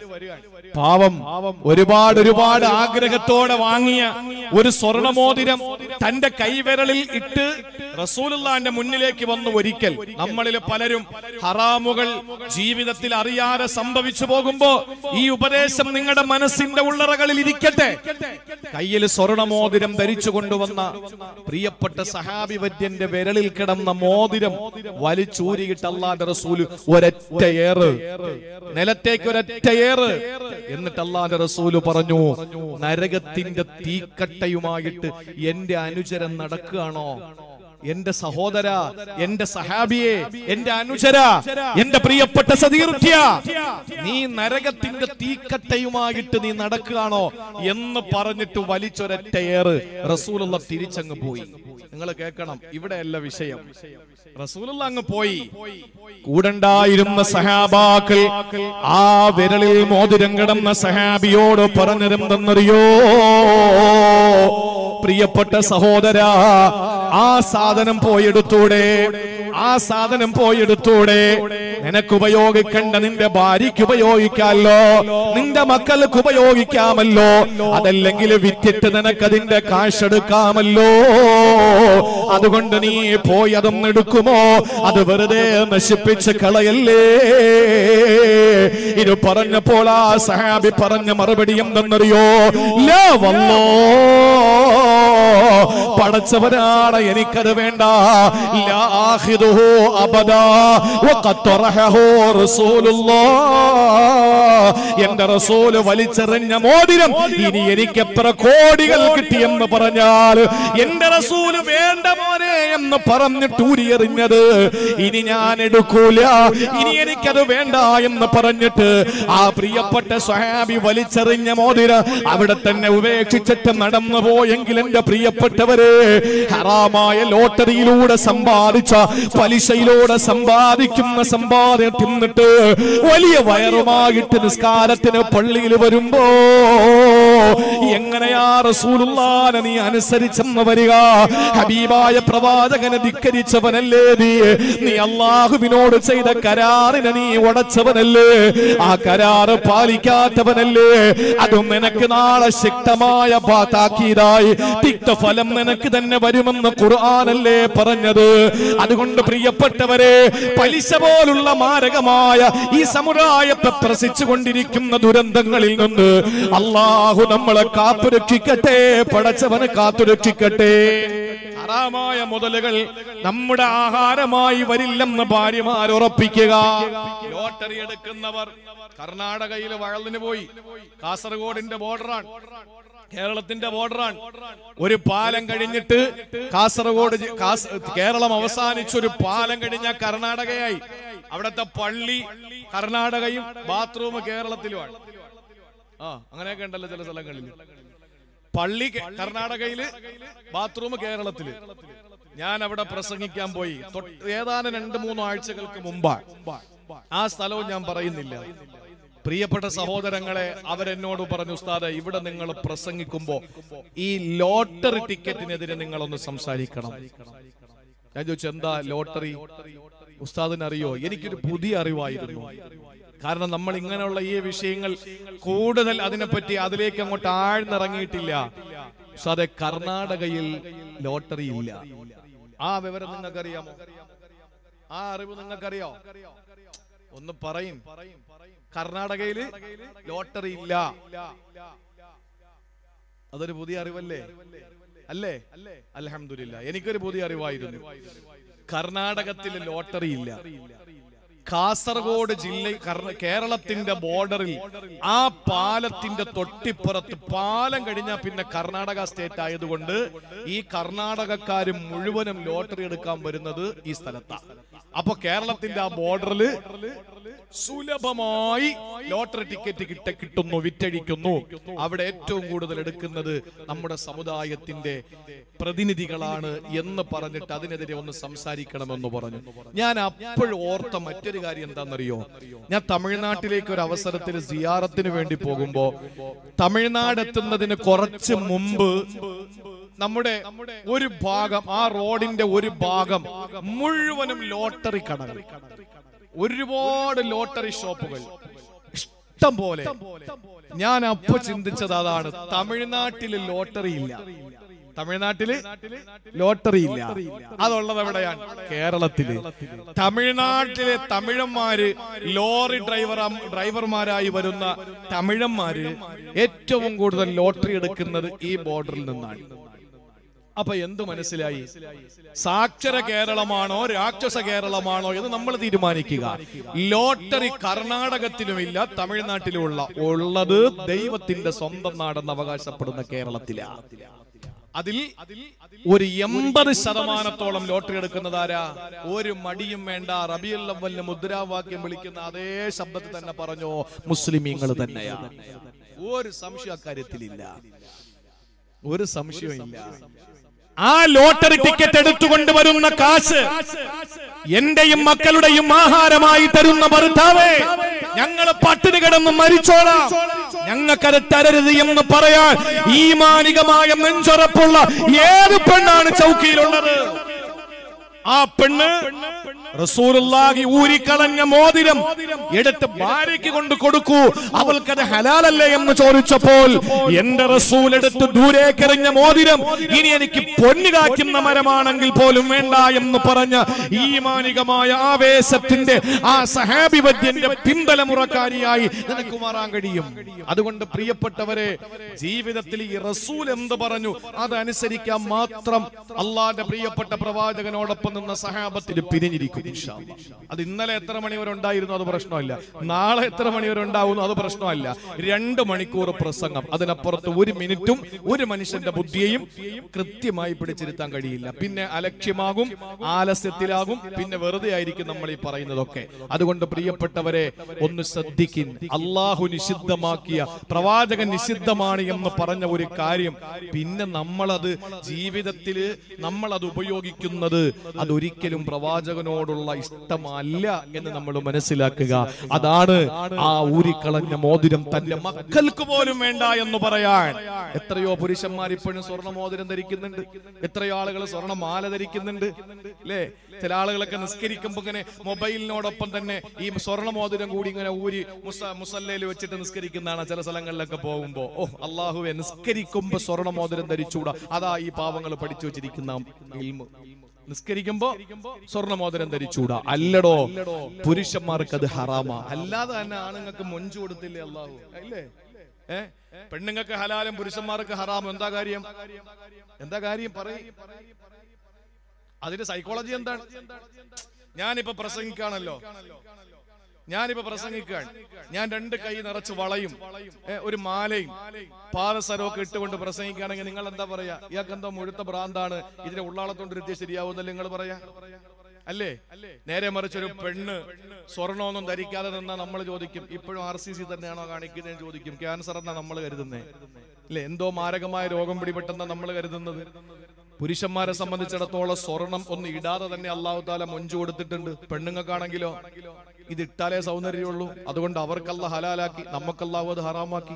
പാവം ഒരുപാട് ഒരുപാട് ആഗ്രഹത്തോടെ വാങ്ങിയ ഒരു സ്വർണമോതിരം തന്റെ കൈവിരലിൽ ഇട്ട് റസൂലുള്ളാന്റെ മുന്നിലേക്ക് വന്നു ഒരിക്കൽ നമ്മളിൽ പലരും ഹറാമുകൾ ജീവിതത്തിൽ അറിയാതെ സംഭവിച്ചു പോകുമ്പോ ഈ ഉപദേശം നിങ്ങളുടെ മനസ്സിന്റെ ഉള്ളറകളിൽ ഇരിക്കട്ടെ കയ്യിൽ സ്വർണമോതിരം ധരിച്ചു കൊണ്ടുവന്ന പ്രിയപ്പെട്ട സഹാബി വര്യന്റെ വിരലിൽ കിടന്ന മോതിരം വലിച്ചൂരിയിട്ട് അള്ളാന്റെ റസൂല് ഒരൊറ്റ ഏറ് നിലത്തേക്ക് ഒരൊറ്റ ഏറ് എന്നിട്ട് അള്ളാന്റെ റസൂല് പറഞ്ഞു നരകത്തിന്റെ തീക്കട്ടയുമായിട്ട് എന്റെ അനുചരൻ നടക്കുകയാണോ എന്റെ സഹോദര എന്റെ സഹാബിയെ എന്റെ അനുചര എന്റെ പ്രിയപ്പെട്ട സതീർഥ്യ നീ നരകത്തിന്റെ തീക്കട്ടയുമായിട്ട് നീ നടക്കുകയാണോ എന്ന് പറഞ്ഞിട്ട് വലിച്ചൊരൊറ്റ ഏറ് റസൂലുള്ള തിരിച്ചങ്ങ് പോയി നിങ്ങൾ കേൾക്കണം ഇവിടെയല്ല വിഷയം റസൂലുള്ള അങ്ങ് പോയി കൂടണ്ടായിരുന്ന സഹാബാക്കൾ ആ വിരലിൽ മോതിരം കിടന്ന സഹാബിയോട് പറഞ്ഞിരുന്നെന്നറിയോ പ്രിയപ്പെട്ട സഹോദര ആ സാധനം പോയെടുത്തൂടെ ആ സാധനം പോയെടുത്തൂടെ നിനക്ക് ഉപയോഗിക്കേണ്ട നിന്റെ ഭാര്യയ്ക്ക് ഉപയോഗിക്കാമല്ലോ നിന്റെ മക്കൾക്ക് ഉപയോഗിക്കാമല്ലോ അതല്ലെങ്കിൽ വിറ്റിട്ട് നിനക്കതിന്റെ കാശെടുക്കാമല്ലോ അതുകൊണ്ട് നീ പോയി അതൊന്നും എടുക്കുമോ അത് വെറുതെ നശിപ്പിച്ച് കളയല്ലേ ഇത് പറഞ്ഞപ്പോൾ ആ സഹാബി പറഞ്ഞ മറുപടി എന്തെന്നറിയോ ലാ വല്ലോ പടച്ചവനാണ് എനിക്കത് വേണ്ട ലാ ആഖിദുഹു അബദാ വഖദ് തറഹഹു റസൂലുള്ളാഹ് എന്റെ റസൂല് വലിച്ചെറിഞ്ഞ മോതിരം ഇനി എനിക്ക് എത്ര കോടികൾ കിട്ടിയെന്ന് പറഞ്ഞാൽ എന്റെ റസൂല് വേണ്ട മോനെ എന്ന് പറഞ്ഞിട്ട് ഊരിയെറിഞ്ഞത് ഇനി ഞാൻ എടുക്കൂല ഇനി എനിക്കത് വേണ്ട എന്ന് പറഞ്ഞിട്ട് ആ പ്രിയപ്പെട്ട സ്വഹാബി വലിച്ചെറിഞ്ഞ മോതിര അവിടെ തന്നെ ഉപേക്ഷിച്ചിട്ട് നടന്നു പോയെങ്കിൽ എന്റെ പ്രിയപ്പെട്ടവരെ ഹറാമായ ലോട്ടറിയിലൂടെ സമ്പാദിച്ച പലിശയിലൂടെ സമ്പാദിക്കുന്ന സമ്പാദ്യം തിന്നിട്ട് വലിയ വയറുമായിട്ട് നിസ്കാരത്തിന് പള്ളിയിൽ വരുമ്പോ എങ്ങനെയാ റസൂലുള്ളാനെ നീ അനുസരിച്ചെന്ന് വരിക ഹബീബായ പ്രവാചകനെ ധിക്കരിച്ചവനല്ലേ നീ നീ അള്ളാഹുവിനോട് ചെയ്ത കരാറിനെ നീ ഉടച്ചവനല്ലേ ആ കരാറ് പാലിക്കാത്തവനല്ലേ അതും നിനക്ക് നാളെ ശക്തമായ പാത്താക്കിയതായി തിക്തഫലം നിനക്ക് തന്നെ വരുമെന്ന് ഖുർആനല്ലേ പറഞ്ഞത് അതുകൊണ്ട് പ്രിയപ്പെട്ടവരെ പലിശ പോലുള്ള മാരകമായ ഈ സമുദായത്തെ പ്രസിച്ചുകൊണ്ടിരിക്കുന്ന ദുരന്തങ്ങളിൽ നിന്ന് അള്ളാഹു നമ്മളെ കാത്തുരക്ഷിക്കട്ടെ പടച്ചവന് കാത്തുരക്ഷിക്കട്ടെ ഹറാമായ മുതലുകൾ നമ്മുടെ ആഹാരമായി വരില്ലെന്ന് ഭാര്യമാർ ഉറപ്പിക്കുക ലോട്ടറി എടുക്കുന്നവർ കർണാടകയിൽ വഴലിന് പോയി കാസർഗോഡിന്റെ ബോർഡറാണ് കേരളത്തിന്റെ ബോർഡറാണ് ഒരു പാലം കഴിഞ്ഞിട്ട് കാസർഗോഡ് ജി- കാസ- കേരളം അവസാനിച്ച ഒരു പാലം കഴിഞ്ഞ കർണാടകയായി അവിടത്തെ പള്ളി കർണാടകയും ബാത്റൂം കേരളത്തിലുമാണ് ആ അങ്ങനെയൊക്കെ ഉണ്ടല്ലോ ചില സ്ഥലങ്ങളിൽ പള്ളി കെ- കർണാടകയില് ബാത്റൂം കേരളത്തില് ഞാൻ അവിടെ പ്രസംഗിക്കാൻ പോയി തൊട്ട് ഏതാനും രണ്ട് മൂന്ന് ആഴ്ചകൾക്ക് മുമ്പാ ആ സ്ഥലവും ഞാൻ പറയുന്നില്ല പ്രിയപ്പെട്ട സഹോദരങ്ങളെ അവരെന്നോട് പറഞ്ഞു ഉസ്താദെ ഇവിടെ നിങ്ങൾ പ്രസംഗിക്കുമ്പോ ഈ ലോട്ടറി ടിക്കറ്റിനെതിരെ നിങ്ങളൊന്ന് സംസാരിക്കണം ഞാൻ ചോദിച്ചു എന്താ ലോട്ടറി ഉസ്താദിന് അറിയോ എനിക്കൊരു പുതിയ അറിവായിരുന്നു കാരണം നമ്മൾ ഇങ്ങനെയുള്ള ഈ വിഷയങ്ങൾ കൂടുതൽ അതിനെപ്പറ്റി അതിലേക്ക് അങ്ങോട്ട് ആഴ്ന്നിറങ്ങിയിട്ടില്ല ഉസ്താദെ കർണാടകയിൽ ലോട്ടറി ഇല്ല ആ വിവരം നിങ്ങൾക്കറിയാമോ ആ അറിവ് നിങ്ങൾക്കറിയോ ഒന്ന് പറയും കർണാടകയില് ലോട്ടറി ഇല്ല അതൊരു പുതിയ അറിവല്ലേ അല്ലേ അലഹമില്ല എനിക്കൊരു പുതിയ അറിവായിരുന്നു കർണാടകത്തിൽ ലോട്ടറി ഇല്ല കാസർഗോഡ് ജില്ല കർണ- കേരളത്തിന്റെ ബോർഡറിൽ ആ പാലത്തിന്റെ തൊട്ടിപ്പുറത്ത് പാലം കഴിഞ്ഞാൽ പിന്നെ കർണാടക സ്റ്റേറ്റ് ആയതുകൊണ്ട് ഈ കർണാടകക്കാരും മുഴുവനും ലോട്ടറി എടുക്കാൻ വരുന്നത് ഈ സ്ഥലത്താണ് അപ്പൊ കേരളത്തിന്റെ ആ ബോർഡറിൽ സുലഭമായി ലോട്ടറി ടിക്കറ്റ് കിട്ട കിട്ടുന്നു വിറ്റഴിക്കുന്നു അവിടെ ഏറ്റവും കൂടുതൽ എടുക്കുന്നത് നമ്മുടെ സമുദായത്തിന്റെ പ്രതിനിധികളാണ് എന്ന് പറഞ്ഞിട്ട് അതിനെതിരെ ഒന്ന് സംസാരിക്കണമെന്ന് പറഞ്ഞു ഞാൻ അപ്പോഴും ഓർത്ത മറ്റൊരു കാര്യം എന്താണെന്നറിയോ ഞാൻ തമിഴ്നാട്ടിലേക്ക് ഒരു അവസരത്തിൽ സിയാറത്തിന് വേണ്ടി പോകുമ്പോ തമിഴ്നാട് എത്തുന്നതിന് കുറച്ച് മുമ്പ് നമ്മുടെ ഒരു ഭാഗം ആ റോഡിന്റെ ഒരു ഭാഗം മുഴുവനും ലോട്ടറി കടകൾ ഒരുപാട് ലോട്ടറി ഷോപ്പുകൾ ഇഷ്ടം പോലെ ഞാൻ അപ്പൊ ചിന്തിച്ചത് അതാണ് തമിഴ്നാട്ടില് ലോട്ടറി ഇല്ല തമിഴ്നാട്ടില് ലോട്ടറി ഇല്ല അതുള്ളത് എവിടെയാണ് കേരളത്തില് തമിഴ്നാട്ടിലെ തമിഴന്മാര് ലോറി ഡ്രൈവർ ഡ്രൈവർമാരായി വരുന്ന തമിഴന്മാര് ഏറ്റവും കൂടുതൽ ലോട്ടറി എടുക്കുന്നത് ഈ ബോർഡറിൽ നിന്നാണ് അപ്പൊ എന്ത് മനസ്സിലായി സാക്ഷര കേരളമാണോ രാക്ഷസ കേരളമാണോ എന്ന് നമ്മൾ തീരുമാനിക്കുക ലോട്ടറി കർണാടകത്തിലുമില്ല തമിഴ്നാട്ടിലുമുള്ള ഉള്ളത് ദൈവത്തിന്റെ സ്വന്തം നാടെന്ന് അവകാശപ്പെടുന്ന കേരളത്തിലാ അതിൽ ഒരു എൺപത് ശതമാനത്തോളം ലോട്ടറി എടുക്കുന്നത് ആരാ ഒരു മടിയും വേണ്ട റബിയുൽ അവലിന് മുദ്രാവാക്യം വിളിക്കുന്ന അതേ ശബ്ദത്തിൽ തന്നെ പറഞ്ഞോ മുസ്ലിമീങ്ങൾ തന്നെയാ ഒരു സംശയം അക്കാര്യത്തിലില്ല ഒരു സംശയവും ആ ലോട്ടറി ടിക്കറ്റ് എടുത്തുകൊണ്ട് വരുന്ന കാശ് എന്റെയും മക്കളുടെയും ആഹാരമായി തരുന്ന ഭർത്താവേ ഞങ്ങൾ പട്ടിണി കിടന്ന് മരിച്ചോളാം ഞങ്ങൾക്കത് തരരുത് എന്ന് പറയാൻ ഈ മാനികമായ നെഞ്ചുറപ്പുള്ള ഏത് പെണ്ണാണ് ചൗക്കിയിലുള്ളത് ആ പെണ്ണ് റസൂലുള്ളാഹി ഊരിക്കളഞ്ഞ മോതിരം എടുത്ത് ഭാര്യയ്ക്ക് കൊണ്ട് കൊടുക്കൂ അവൾക്കത് ഹലാലല്ലേ എന്ന് ചോദിച്ചപ്പോൾ എന്റെ റസൂൽ എടുത്ത് ദൂരേക്കെറിഞ്ഞ മോതിരം ഇനി എനിക്ക് പൊന്നു കാക്കുന്ന മരമാണെങ്കിൽ പോലും വേണ്ട എന്ന് പറഞ്ഞ ഈ മാനികമായ ആവേശത്തിന്റെ ആ സഹാബിവദ്യന്റെ പിന്തലമുറക്കാരിയായി നിനക്ക് മാറാൻ കഴിയും അതുകൊണ്ട് പ്രിയപ്പെട്ടവരെ ജീവിതത്തിൽ ഈ റസൂൽ എന്ത് പറഞ്ഞു അതനുസരിക്കാൻ മാത്രം അള്ളാന്റെ പ്രിയപ്പെട്ട പ്രവാചകനോടൊപ്പം നിന്ന സഹാബത്തിന് പിരിഞ്ഞിരിക്കും ഇൻഷാ അല്ലാ. അത് ഇന്നലെ എത്ര മണി വരെ ഉണ്ടായിരുന്നു അത് പ്രശ്നമല്ല നാളെ എത്ര മണി വരെ ഉണ്ടാവുന്നു അത് പ്രശ്നമല്ല രണ്ട് മണിക്കൂർ പ്രസംഗം അതിനപ്പുറത്ത് ഒരു മിനിറ്റും ഒരു മനുഷ്യന്റെ ബുദ്ധിയെയും കൃത്യമായി പിടിച്ചിരുത്താൻ കഴിയില്ല പിന്നെ അലക്ഷ്യമാകും ആലസ്യത്തിലാകും പിന്നെ വെറുതെ ആയിരിക്കും നമ്മൾ ഈ പറയുന്നതൊക്കെ അതുകൊണ്ട് പ്രിയപ്പെട്ടവരെ ഒന്ന് ശ്രദ്ധിക്കിൻ അള്ളാഹു നിഷിദ്ധമാക്കിയ പ്രവാചകൻ നിഷിദ്ധമാണ് എന്ന് പറഞ്ഞ ഒരു കാര്യം പിന്നെ നമ്മളത് ജീവിതത്തിൽ നമ്മൾ അത് ഉപയോഗിക്കുന്നത് അതൊരിക്കലും പ്രവാചകനോടുള്ള ഇഷ്ടമല്ല എന്ന് നമ്മൾ മനസ്സിലാക്കുക അതാണ് ആ ഊരിക്കളഞ്ഞ മോതിരം തന്റെ മക്കൾക്ക് പോലും വേണ്ട എന്ന് പറയാൻ എത്രയോ പുരുഷന്മാർ ഇപ്പോഴും സ്വർണ്ണ മോതിരം ധരിക്കുന്നുണ്ട് എത്രയോ ആളുകൾ സ്വർണ്ണ മാല ധരിക്കുന്നുണ്ട് അല്ലേ ചില ആളുകളൊക്കെ നിസ്കരിക്കുമ്പോ ഇങ്ങനെ മൊബൈലിനോടൊപ്പം തന്നെ ഈ സ്വർണ്ണ മോതിരം കൂടി ഇങ്ങനെ ഊരി മുസ മുസല്ലയിൽ വെച്ചിട്ട് നിസ്കരിക്കുന്നതാണ് ചില സ്ഥലങ്ങളിലൊക്കെ പോകുമ്പോ ഓ അള്ളാഹുവെ നിസ്കരിക്കുമ്പോ സ്വർണ്ണ മോതിരം ധരിച്ചൂടാ അതാ ഈ പാവങ്ങൾ പഠിച്ചു വെച്ചിരിക്കുന്ന ഇൽമ് നിസ്കരിക്കുമ്പോ സ്വർണ്ണമോതിരം ധരിച്ചൂടാ അല്ലടോ പുരുഷന്മാർക്ക് അത് ഹറാമാ അല്ലാതെ തന്നെ ആണുങ്ങൾക്ക് മൊഞ്ചു കൊടുത്തില്ലേ അള്ളാഹു അല്ലേ ഏ പെണ്ണുങ്ങൾക്ക് ഹലാലും പുരുഷന്മാർക്ക് ഹറാമും എന്താ കാര്യം എന്താ കാര്യം പറയും അതിന്റെ സൈക്കോളജി എന്താണ് ഞാനിപ്പോ പ്രസംഗിക്കാണല്ലോ ഞാനിപ്പോ പ്രസംഗിക്കാൻ ഞാൻ രണ്ട് കൈ നിറച്ച് വളയും ഏ, ഒരു മാലയും പാദസരമൊക്കെ ഇട്ടുകൊണ്ട് പ്രസംഗിക്കുകയാണെങ്കിൽ നിങ്ങൾ എന്താ പറയാ ഇയാൾക്ക് എന്തോ മുഴുത്ത ഭ്രാന്താണ് ഇതിനെ ഉള്ളാളത്തോണ്ട് ഇരുത്തിയ ശരിയാവുന്നല്ലേ നിങ്ങൾ പറയാ അല്ലേ നേരെ മറിച്ച് ഒരു പെണ്ണ് സ്വർണമൊന്നും ധരിക്കാതെ നിന്നാ നമ്മൾ ചോദിക്കും ഇപ്പോഴും ആർ സി സി തന്നെയാണോ കാണിക്കുന്നതെന്ന് ചോദിക്കും ക്യാൻസർ എന്നാ നമ്മൾ കരുതുന്നേ അല്ലേ എന്തോ മാരകമായ രോഗം പിടിപെട്ടെന്നാ നമ്മൾ കരുതുന്നത് പുരുഷന്മാരെ സംബന്ധിച്ചിടത്തോളം സ്വർണം ഒന്ന് ഇടാതെ തന്നെ അള്ളാഹു താല മൊഞ്ചു കൊടുത്തിട്ടുണ്ട് പെണ്ണുങ്ങൾക്കാണെങ്കിലോ ഇത് ഇട്ടാലേ സൗന്ദര്യമുള്ളൂ അതുകൊണ്ട് അവർക്കല്ല ഹലാലാക്കി നമുക്കല്ലാഹു അത് ഹറാമാക്കി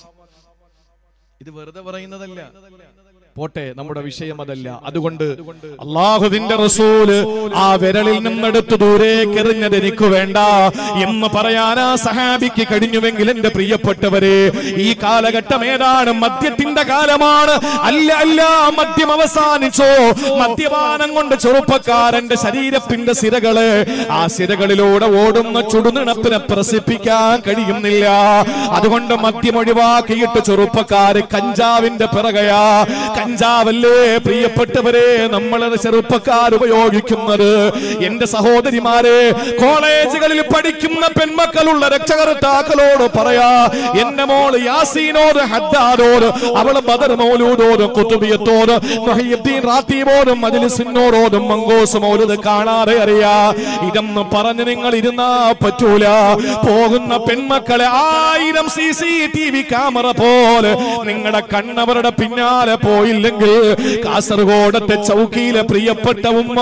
ഇത് വെറുതെ പറയുന്നതല്ല പോട്ടെ നമ്മുടെ വിഷയം അതല്ല അതുകൊണ്ട് അള്ളാഹുവിന്റെ റസൂല് ആ വിരലിൽ നിന്നെടുത്ത് ദൂരേക്ക് എറിഞ്ഞത് എനിക്ക് വേണ്ട എന്ന് പറയാൻ ആ സഹാബിക്ക് കഴിഞ്ഞുവെങ്കിൽ എന്റെ പ്രിയപ്പെട്ടവരെ ഈ കാലഘട്ടം ഏതാണ് മദ്യത്തിന്റെ കാലമാണ് അല്ല അല്ല മദ്യം അവസാനിച്ചോ മദ്യപാനം കൊണ്ട് ചെറുപ്പക്കാരന്റെ ശരീരത്തിന്റെ സിരകള് ആ സിരകളിലൂടെ ഓടുന്ന ചുടുനിണപ്പിനെ പ്രസിപ്പിക്കാൻ കഴിയുന്നില്ല അതുകൊണ്ട് മദ്യം ഒഴിവാക്കിയിട്ട് ചെറുപ്പക്കാര് കഞ്ചാവിന്റെ പിറകയാ കഞ്ചാവല്ലേ പ്രിയപ്പെട്ടവരെ നമ്മളത് ചെറുപ്പക്കാർ ഉപയോഗിക്കുന്നത് എന്റെ സഹോദരിമാരെ കോളേജുകളിൽ പഠിക്കുന്ന പെൺമക്കളുള്ള രക്ഷകർത്താക്കളോട് പറയാ എന്റെ മോള് യാസീനോട് ഹദ്ദാദോട് അവള് ബദർ മൗലൂദോടും കുത്തുബിയത്തോട് മുഹയ്യദ്ദീൻ റാത്തീബോടും മജ്ലിസിനോടോടും മങ്കോസ് മൗലൂദ് കാണാതെ അറിയാ ഇതെന്ന് പറഞ്ഞ് നിങ്ങൾ ഇരുന്നാ പറ്റൂല പോകുന്ന പെൺമക്കളെ ആയിരം C C T V camera പോലെ നിങ്ങളുടെ കണ്ണവരുടെ പിന്നാലെ പോയില്ലെങ്കിൽ കാസർഗോഡത്തെ ചൗക്കിയിലെ പ്രിയപ്പെട്ട ഉമ്മ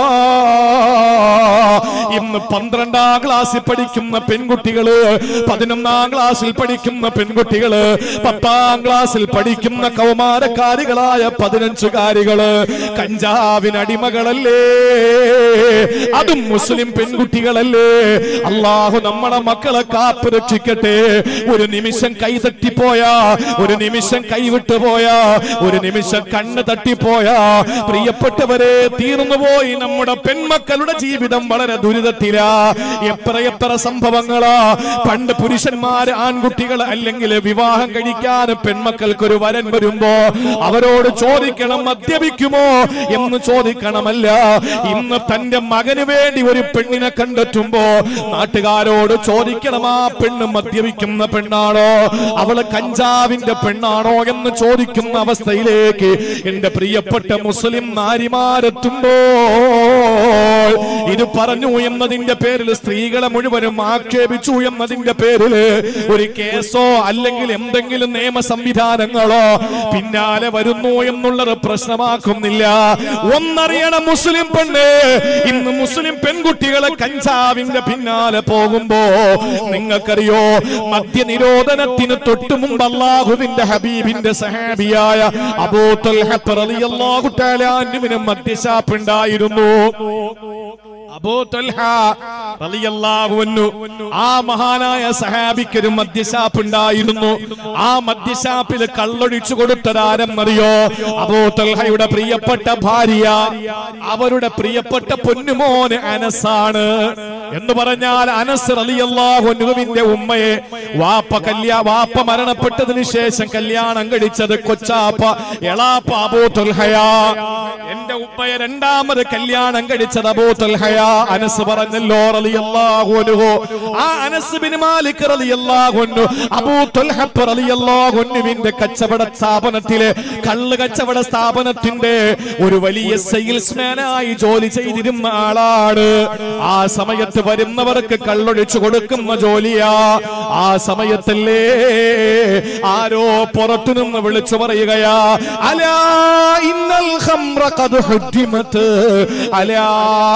ഇന്ന് പന്ത്രണ്ടാം ക്ലാസ്സിൽ പഠിക്കുന്ന പെൺകുട്ടികള് പതിനൊന്നാം ക്ലാസ്സിൽ പഠിക്കുന്ന പെൺകുട്ടികള് പത്താം ക്ലാസ്സിൽ പഠിക്കുന്ന കൗമാരക്കാരികളായ പതിനഞ്ചുകാരികള് കഞ്ചാവിനടിമകളല്ലേ അതും മുസ്ലിം പെൺകുട്ടികളല്ലേ അള്ളാഹു നമ്മളെ മക്കളെ കാപ്പ് രക്ഷിക്കട്ടെ ഒരു നിമിഷം കൈ തട്ടിപ്പോയാ ഒരു നിമിഷം കൈവിട്ടു പോയാ ഒരു നിമിഷം കണ്ണ് തട്ടിപ്പോയാ പ്രിയപ്പെട്ടവരെ തീർന്നുപോയി നമ്മുടെ പെൺമക്കളുടെ ജീവിതം വളരെ ദുരിതത്തിലാ എത്ര എത്ര സംഭവങ്ങളാ പണ്ട് പുരുഷന്മാര് ആൺകുട്ടികൾ അല്ലെങ്കിൽ വിവാഹം കഴിക്കാൻ പെൺമക്കൾക്ക് ഒരു വരൻ വരുമ്പോ അവരോട് ചോദിക്കണം മദ്യപിക്കുമോ എന്ന് ചോദിക്കണമല്ല ഇന്ന് തന്റെ മകന് വേണ്ടി ഒരു പെണ്ണിനെ കണ്ടെത്തുമ്പോ നാട്ടുകാരോട് ചോദിക്കണം ആ പെണ്ണ് മദ്യപിക്കുന്ന പെണ്ണാണോ അവള് കഞ്ചാവിന്റെ പെണ്ണാണോ എന്ന് ചോദിക്കുന്ന അവസ്ഥയിലേക്ക് എന്റെ പ്രിയപ്പെട്ട മുസ്ലിം നാരിമാരെത്തുമ്പോ ഇത് പറഞ്ഞു എന്നതിന്റെ പേരിൽ സ്ത്രീകളെ മുഴുവനും ആക്ഷേപിച്ചു എന്നതിന്റെ പേരിൽ ഒരു കേസോ അല്ലെങ്കിൽ എന്തെങ്കിലും നിയമ സംവിധാനങ്ങളോ പിന്നാലെ വരുന്നു എന്നുള്ളത് പ്രശ്നമാക്കുന്നില്ല ഒന്നറിയണം മുസ്ലിം പെണ്ണ് ഇന്ന് മുസ്ലിം പെൺകുട്ടികളെ കഞ്ചാവിന്റെ പിന്നാലെ പോകുമ്പോ നിങ്ങൾക്കറിയോ മദ്യനിരോധനത്തിന് തൊട്ടു മുമ്പ് അള്ളാഹുവിന്റെ ഹബീബിന്റെ സഹാബിയായ അബൂത്തൽ മദ്യശാപ്പ് ഉണ്ടായിരുന്നു അബൂ ത്വൽഹ റളിയല്ലാഹു അൻഹു ആ മഹാനായ സഹാബിക്ക് ഒരു മദ്യശാപ്പ് ഉണ്ടായിരുന്നു ആ മദ്യശാപ്പിൽ കള്ളൊഴിച്ചു കൊടുത്തതാരെന്നറിയോ അബൂ ത്വൽഹയുടെ പ്രിയപ്പെട്ട ഭാര്യ അവരുടെ പ്രിയപ്പെട്ട പൊന്നുമോന് അനസാണ് എന്ന് പറഞ്ഞാൽ അനസ് റളിയല്ലാഹു അൻഹുവിന്റെ ഉമ്മയെ വാപ്പ കല്യാ വാപ്പ മരണപ്പെട്ടതിന് ശേഷം കല്യാണം കഴിച്ചത് കൊച്ചാപ്പ എളാപ്പ അബൂ ത്വൽഹയാ എന്റെ ഉമ്മയെ രണ്ടാമത് കല്യാണം കഴിച്ചത് അബൂ ത്വൽഹയ അനസ് പറഞ്ഞല്ലോ റളിയല്ലാഹു അൻഹു ആ അനസ് ബിൻ മാലിക് റളിയല്ലാഹു അൻഹു അബൂ ത്വൽഹ റളിയല്ലാഹു അൻഹുവിന്റെ കച്ചവട സ്ഥാപനത്തിലെ കള്ള് കച്ചവട സ്ഥാപനത്തിന്റെ ഒരു വലിയ സെയിൽസ്മാനായി ജോലി ചെയ്തിരുന്ന ആളാണ് ആ സമയത്ത് വരുന്നവർക്ക് കള്ളൊഴിച്ചു കൊടുക്കുന്ന ജോലിയാ ആ സമയത്തല്ലേ ആരോ പുറത്തു നിന്ന് വിളിച്ചു പറയുകയാ അലാ ഇന്നൽ ഖംറ ഖദ് ഹുദ്ദിമത് അലാ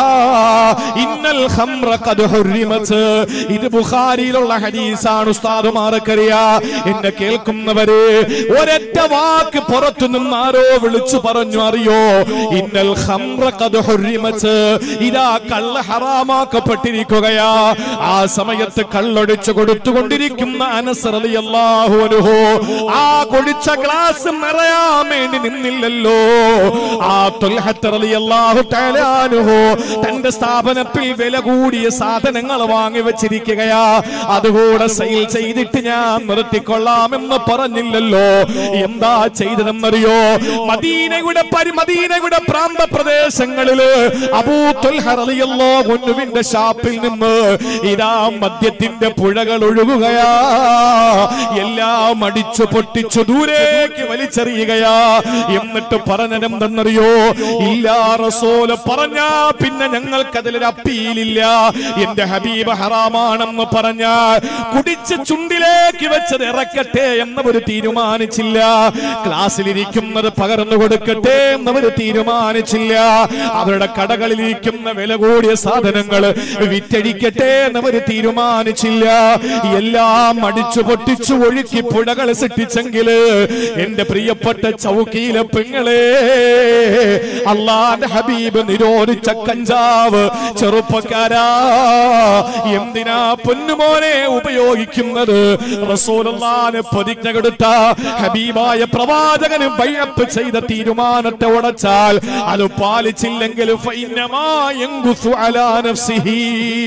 ഇന്നൽ ഖംറ ഖദ് ഹുർരിമത് ഇത് ബുഖാരിയിലുള്ള ഹദീസാണ് ഉസ്താദുമാർക്കറിയാ എന്നെ കേൾക്കുന്നവര് ഒരൊറ്റ വാക്ക് പുറത്തു നിന്ന് ആരോ വിളിച്ചു പറഞ്ഞു അറിയോ ഇന്നൽ ഖംറ ഖദ് ഹുർരിമത് ഇതാ കള്ള ഹറാമാക്കപ്പെട്ടിരിക്കുകയാ ആ സമയത്ത് കള്ളൊടിച്ചു കൊടുത്തുകൊണ്ടിരിക്കുന്ന അനസ് റളിയല്ലാഹു അൻഹു ആ കൊടിച്ച ഗ്ലാസ് നിറയാൻ വേണ്ടി നിന്നില്ലല്ലോ ആ ത്വൽഹത്ത് റളിയല്ലാഹു തആല അൻഹു തന്റെ സ്ഥാപനത്തിൽ വില കൂടിയ സാധനങ്ങൾ വാങ്ങി വെച്ചിരിക്കുകയാ അതുകൂടെ സെയിൽ ചെയ്തിട്ട് ഞാൻ നിർത്തിക്കൊള്ളാമെന്ന് പറഞ്ഞില്ലല്ലോ എന്താ ചെയ്തതെന്നറിയോ മദീനയുടെ പരി മദീനയുടെ പ്രാന്ത പ്രദേശങ്ങളില് അബൂ ത്വൽഹ റളിയല്ലാഹു അൻഹുവിന്റെ ഷാപ്പിൽ നിന്ന് ഇതാ മദ്യത്തിന്റെ പുഴകൾ ഒഴുകുകയാ എല്ലാം അടിച്ചു പൊട്ടിച്ചു ദൂരേക്ക് വലിച്ചെറിയുകയാ എന്നിട്ട് പറഞ്ഞതെന്തെന്നറിയോ ഇല്ല റസൂല് പറഞ്ഞാ പിന്നെ ഞങ്ങൾക്കതിലൊരു അപ്പീലില്ല എന്റെ ഹബീബ് ഹറാമാണെന്ന് പറഞ്ഞാൽ കുടിച്ച് ചുണ്ടിലേക്ക് വെച്ചത് ഇറക്കട്ടെ എന്നവർ തീരുമാനിച്ചില്ല ക്ലാസ്സിലിരിക്കുന്നത് പകർന്നു കൊടുക്കട്ടെ എന്നവർ തീരുമാനിച്ചില്ല അവരുടെ കടകളിലിരിക്കുന്ന വില കൂടിയ സാധനങ്ങൾ വിറ്റഴിക്കട്ടെ എന്നവർ തീരുമാനിച്ചില്ല എല്ലാം അടിച്ചു പൊട്ടിച്ചു ഒഴുക്കി പുഴകൾ സൃഷ്ടിച്ചെങ്കില് എന്റെ പ്രിയപ്പെട്ട ചൗക്കിയിലെ പെങ്ങളെ അള്ളാന്റെ ഹബീബ് നിരോധിച്ച കഞ്ചാവ് ചെറുപ്പക്കാരാ എന്തിനാ പൊന്നുമോനെ ഉപയോഗിക്കുന്നത് റസൂലുള്ളാന് പ്രതിജ്ഞ കൊടുത്ത ഹബീബായ പ്രവാചകന് ബൈഅപ്പ് ചെയ്ത തീരുമാനത്തെ ഉടച്ചാൽ അത് പാലിച്ചില്ലെങ്കിൽ ഫൈനമാ യങ്കുസു അലാ നഫ്സിഹി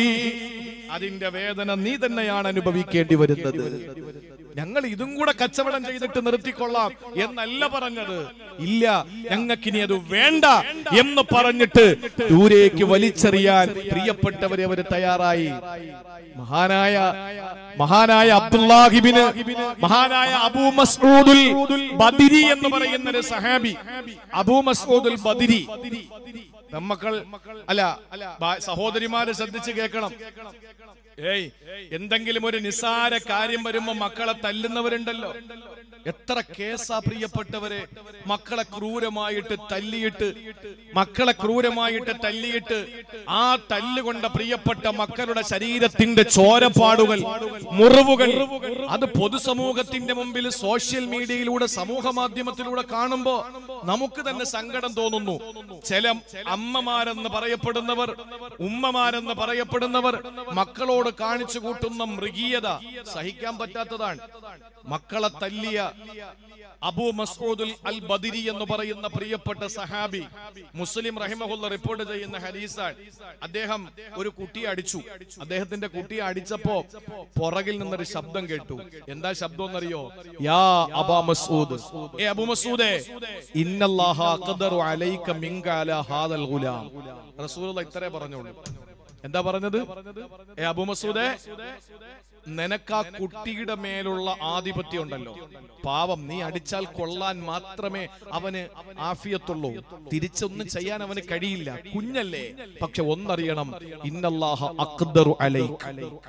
അതിന്റെ വേദന നീ തന്നെയാണ് അനുഭവിക്കേണ്ടി വരുന്നത് ഞങ്ങൾ ഇതും കൂടെ കച്ചവടം ചെയ്തിട്ട് നിർത്തിക്കൊള്ളാം എന്നല്ല പറഞ്ഞത് ഇല്ല ഞങ്ങൾക്കിനി അത് വേണ്ട എന്ന് പറഞ്ഞിട്ട് ദൂരേക്ക് വലിച്ചെറിയാൻ പ്രിയപ്പെട്ടവരെ അവർ തയ്യാറായി മഹാനായ മഹാനായ അബ്ദുല്ലാഹിബിന് മഹാനായ അബൂ മസ്ഊദുൽ ബദിരി എന്ന് പറയുന്ന ഒരു സഹാബി അബൂ മസ്ഊദുൽ ബദിരി നമ്മക്കൾ അല്ല ബാ- സഹോദരിമാര് ശ്രദ്ധിച്ച് കേൾക്കണം ഏയ് എന്തെങ്കിലും ഒരു നിസാര കാര്യം വരുമ്പോ മക്കളെ തല്ലുന്നവരുണ്ടല്ലോ എത്ര കേസാ പ്രിയപ്പെട്ടവരെ മക്കളെ ക്രൂരമായിട്ട് തല്ലിയിട്ട് മക്കളെ ക്രൂരമായിട്ട് തല്ലിയിട്ട് ആ തല്ലുകൊണ്ട പ്രിയപ്പെട്ട മക്കളുടെ ശരീരത്തിന്റെ ചോരപ്പാടുകൾ മുറിവുകൾ അത് പൊതുസമൂഹത്തിന്റെ മുമ്പിൽ സോഷ്യൽ മീഡിയയിലൂടെ സമൂഹ മാധ്യമത്തിലൂടെ കാണുമ്പോ നമുക്ക് തന്നെ സങ്കടം തോന്നുന്നു ചില അമ്മമാരെന്ന് പറയപ്പെടുന്നവർ ഉമ്മമാരെന്ന് പറയപ്പെടുന്നവർ മക്കളോട് കാണിച്ചു കൂട്ടുന്ന മൃഗീയത സഹിക്കാൻ പറ്റാത്തതാണ് മക്കളെ തല്ലിയ അബൂ മസ്ഊദുൽ അൽ ബദിരി എന്ന് പറയുന്ന പ്രിയപ്പെട്ട സഹാബി മുസ്ലിം റഹിമഹുല്ല റിപ്പോർട്ട് ചെയ്യുന്ന ഹദീസാൻ അദ്ദേഹം ഒരു കുട്ടിയെ അടിച്ചു അദ്ദേഹത്തിന്റെ കുട്ടിയെ അടിച്ചപ്പോ പുറകിൽ നിന്നൊരു ശബ്ദം കേട്ടു എന്താ ശബ്ദം എന്നറിയോ യാ അബാ മസ്ഊദ് ഏ അബൂ മസ്ഊദേ ഇന്നല്ലാഹ ഖദറു അലൈക മിൻക അലാ ഹാദൽ ഗുലാം റസൂലുള്ള ഇത്രേ പറഞ്ഞോളൂ എന്താ പറഞ്ഞത് ഏ അബൂ മസൂദേ നിനക്ക് ആ കുട്ടിയുടെ മേലുള്ള ആധിപത്യം ഉണ്ടല്ലോ പാവം നീ അടിച്ചാൽ കൊള്ളാൻ മാത്രമേ അവന് ആഫിയത്തുള്ളൂ തിരിച്ചൊന്നും ചെയ്യാൻ അവന് കഴിയില്ല കുഞ്ഞല്ലേ പക്ഷെ ഒന്നറിയണം ഇന്നല്ലാഹ അക്ദറു അലൈക്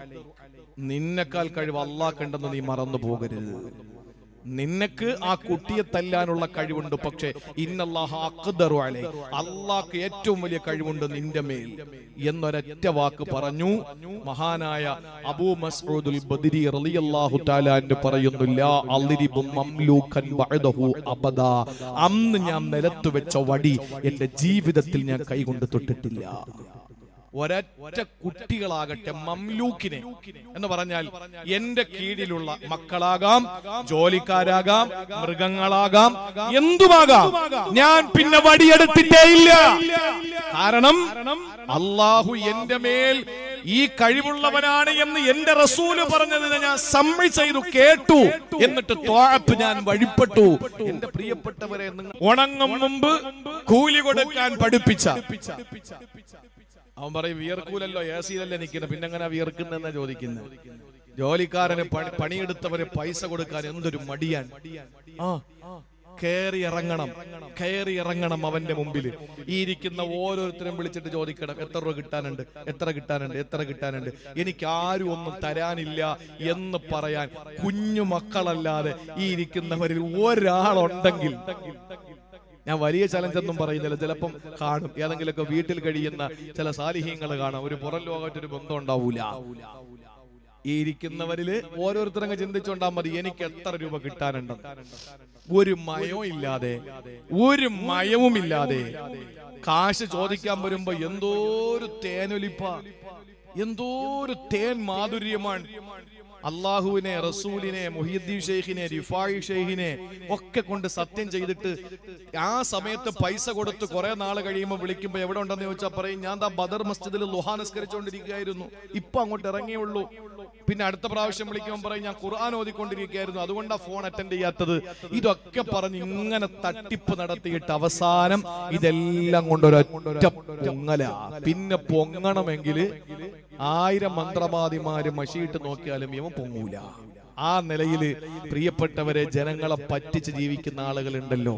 നിന്നെക്കാൾ കഴിവ് അള്ളാഹ്ക്കുണ്ടെന്ന് നീ മറന്നു പോകരുത് നിനക്ക് ആ കുട്ടിയെ തല്ലാനുള്ള കഴിവുണ്ട് പക്ഷെ ഇന്നല്ലാഹ അക്ദറു അലൈ അള്ളാഹ്ക്ക് ഏറ്റവും വലിയ കഴിവുണ്ട് നിന്റെ മേൽ എന്നൊരൊറ്റ വാക്ക് പറഞ്ഞു മഹാനായ അബൂ മസ്ഊദുൽ ബദരി റളിയല്ലാഹു തആല എന്ന് പറയുന്നു ലാ അളിരിബു മംലൂകൻ ബഅദഹു അബദാ അന്ന് ഞാൻ നിലത്ത് വെച്ച വടി എന്റെ ജീവിതത്തിൽ ഞാൻ കൈകൊണ്ട് തൊട്ടിട്ടില്ല ഒരൊറ്റ കുട്ടികളാകട്ടെ മംലൂക്കിനെ എന്ന് പറഞ്ഞാൽ എന്റെ കീഴിലുള്ള മക്കളാകാം ജോലിക്കാരാകാം മൃഗങ്ങളാകാം എന്തുമാകാം ഞാൻ പിന്നെ വടിയെടുത്തിട്ടേ ഇല്ല കാരണം അള്ളാഹു എന്റെ മേൽ ഈ കഴിവുള്ളവനാണ് എന്ന് എന്റെ റസൂല് പറഞ്ഞതിനെ ഞാൻ സമ്മതി ചെയ്തു കേട്ടു എന്നിട്ട് തോഴപ്പ് ഞാൻ വഴിപ്പെട്ടു എന്റെ പ്രിയപ്പെട്ടവരെ നിങ്ങൾ ഉണങ്ങും മുമ്പ് കൂലി കൊടുക്കാൻ പഠിപ്പിച്ച അവൻ പറയും വിയർക്കൂലല്ലോ എ സിയിലല്ലേ നിൽക്കുന്നത് പിന്നെ എങ്ങനെ വിയർക്കുന്നെന്നാ ചോദിക്കുന്നത് ജോലിക്കാരന് പണി പണിയെടുത്തവന് പൈസ കൊടുക്കാൻ എന്തൊരു മടിയാൻ ആ കയറി ഇറങ്ങണം കയറി ഇറങ്ങണം അവന്റെ മുമ്പിൽ ഈ ഇരിക്കുന്ന ഓരോരുത്തരും വിളിച്ചിട്ട് ചോദിക്കണം എത്ര രൂപ കിട്ടാനുണ്ട് എത്ര കിട്ടാനുണ്ട് എത്ര കിട്ടാനുണ്ട് എനിക്ക് ആരും ഒന്നും തരാനില്ല എന്ന് പറയാൻ കുഞ്ഞു മക്കളല്ലാതെ ഈ ഇരിക്കുന്നവരിൽ ഒരാളുണ്ടെങ്കിൽ ഞാൻ വലിയ ചലഞ്ച് ഒന്നും പറയുന്നില്ല ചിലപ്പം കാണും ഏതെങ്കിലുമൊക്കെ വീട്ടിൽ കഴിയുന്ന ചില സാലിഹ്യങ്ങൾ കാണാം ഒരു പുറം ലോകമായിട്ടൊരു ബന്ധം ഉണ്ടാവൂല ഈ ഇരിക്കുന്നവരില് ഓരോരുത്തരങ്ങ് ചിന്തിച്ചോണ്ടാ മതി എനിക്ക് എത്ര രൂപ കിട്ടാനുണ്ടെന്ന് ഒരു മയവും ഇല്ലാതെ ഒരു മയവും ഇല്ലാതെ കാശ് ചോദിക്കാൻ വരുമ്പോ എന്തോ ഒരു തേനൊലിപ്പ എന്തോ ഒരു തേൻ മാധുര്യമാണ് അള്ളാഹുവിനെ റസൂലിനെ മുഹിയുദ്ദീൻ ഷെയ്ഖിനെ റിഫായി ഷെയ്ഖിനെ ഒക്കെ കൊണ്ട് സത്യം ചെയ്തിട്ട് ആ സമയത്ത് പൈസ കൊടുത്ത് കുറെ നാൾ കഴിയുമ്പോൾ വിളിക്കുമ്പോൾ എവിടെ ഉണ്ടെന്ന് ചോദിച്ചാൽ പറയും ഞാൻ ദാ ബദർ മസ്ജിദിൽ ലുഹാ നിസ്കരിച്ചുകൊണ്ടിരിക്കുകയായിരുന്നു ഇപ്പൊ അങ്ങോട്ട് ഇറങ്ങിയേ ഉള്ളൂ പിന്നെ അടുത്ത പ്രാവശ്യം വിളിക്കുമ്പോൾ പറയും ഞാൻ ഖുർആൻ ഓതിക്കൊണ്ടിരിക്കുകയായിരുന്നു അതുകൊണ്ടാ ഫോൺ അറ്റൻഡ് ചെയ്യാത്തത് ഇതൊക്കെ പറഞ്ഞ് ഇങ്ങനെ തട്ടിപ്പ് നടത്തിയിട്ട് അവസാനം ഇതെല്ലാം കൊണ്ടൊരൊറ്റ പൊങ്ങല പിന്നെ പൊങ്ങണമെങ്കിൽ ആയിരം മന്ത്രവാദിമാര് മഷിയിട്ട് നോക്കിയാലും ഇവൻ പൊങ്ങൂല ആ നിലയില് പ്രിയപ്പെട്ടവരെ ജനങ്ങളെ പറ്റിച്ച് ജീവിക്കുന്ന ആളുകളുണ്ടല്ലോ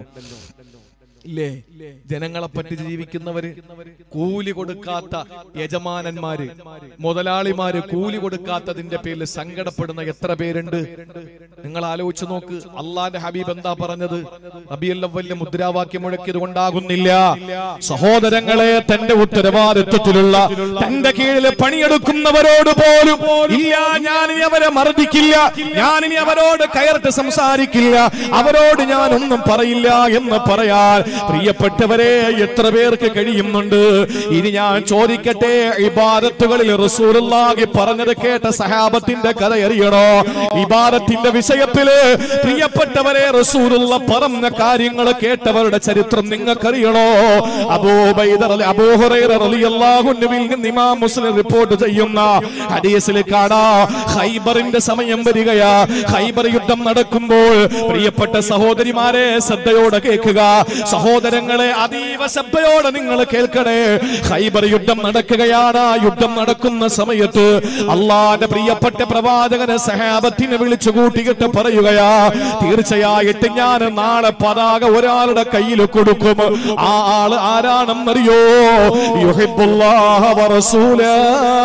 ഇല്ലേ ജനങ്ങളെ പറ്റിച്ച് ജീവിക്കുന്നവര് കൂലി കൊടുക്കാത്ത യജമാനന്മാര് മുതലാളിമാര് കൂലി കൊടുക്കാത്തതിന്റെ പേരിൽ സങ്കടപ്പെടുന്ന എത്ര പേരുണ്ട് നിങ്ങൾ ആലോചിച്ചു നോക്ക് അള്ളാന്റെ ഹബീബ് എന്താ പറഞ്ഞത് റബിയല്ലവല്യ മുദ്രാവാക്യം മുഴക്കിയത് കൊണ്ടാകുന്നില്ല സഹോദരങ്ങളെ തന്റെ ഉത്തരവാദിത്വത്തിലുള്ള തന്റെ കീഴിൽ പണിയെടുക്കുന്നവരോട് പോലും ഇല്ല ഞാനിനി അവരെ മർദ്ദിക്കില്ല ഞാനിനി അവരോട് കയർത്ത് സംസാരിക്കില്ല അവരോട് ഞാൻ ഒന്നും പറയില്ല എന്ന് പറയാൻ പ്രിയപ്പെട്ടവരെ എത്ര പേർക്ക് കഴിയുന്നുണ്ട് ഇനി ഞാൻ ചോദിക്കട്ടെ ഇബാദത്തുകളിൽ റസൂലുള്ളാഹി പറഞ്ഞത് കേട്ട സഹാബത്തിന്റെ കഥ അറിയണോ ഇബാദത്തിന്റെ വിഷയത്തില് പ്രിയപ്പെട്ടവരെ റസൂലുള്ള പറഞ്ഞ കാര്യങ്ങൾ കേട്ടവരുടെ ചരിത്രം നിങ്ങൾക്കറിയണോ അബൂബൈദർ അലി- അബൂ ഹുറൈറ റളിയല്ലാഹു അൻഹുവിൽ നിന്ന് ഇമാം മുസ്ലിം റിപ്പോർട്ട് ചെയ്യുന്ന ഹദീസിൽ കാണാ ഖൈബറിന്റെ സമയം വരികയാ ഖൈബർ യുദ്ധം നടക്കുമ്പോൾ പ്രിയപ്പെട്ട സഹോദരിമാരെ ശ്രദ്ധയോടെ കേൾക്കുക സഹോദരങ്ങളെ അതീവ ശ്രദ്ധയോടെ നിങ്ങൾ കേൾക്കണേ ഖൈബർ യുദ്ധം നടക്കുകയാണ് ആ യുദ്ധം നടക്കുന്ന സമയത്ത് അള്ളാന്റെ പ്രിയപ്പെട്ട പ്രവാചകന് സഹാബത്തിനെ വിളിച്ചു കൂട്ടിയിട്ട് പറയുകയാ തീർച്ചയായിട്ടും ഞാൻ നാളെ പതാക ഒരാളുടെ കയ്യിൽ കൊടുക്കും ആ ആള് ആരാണെന്നറിയോ യുഹിബ്ബുല്ലാഹ വറസൂലാ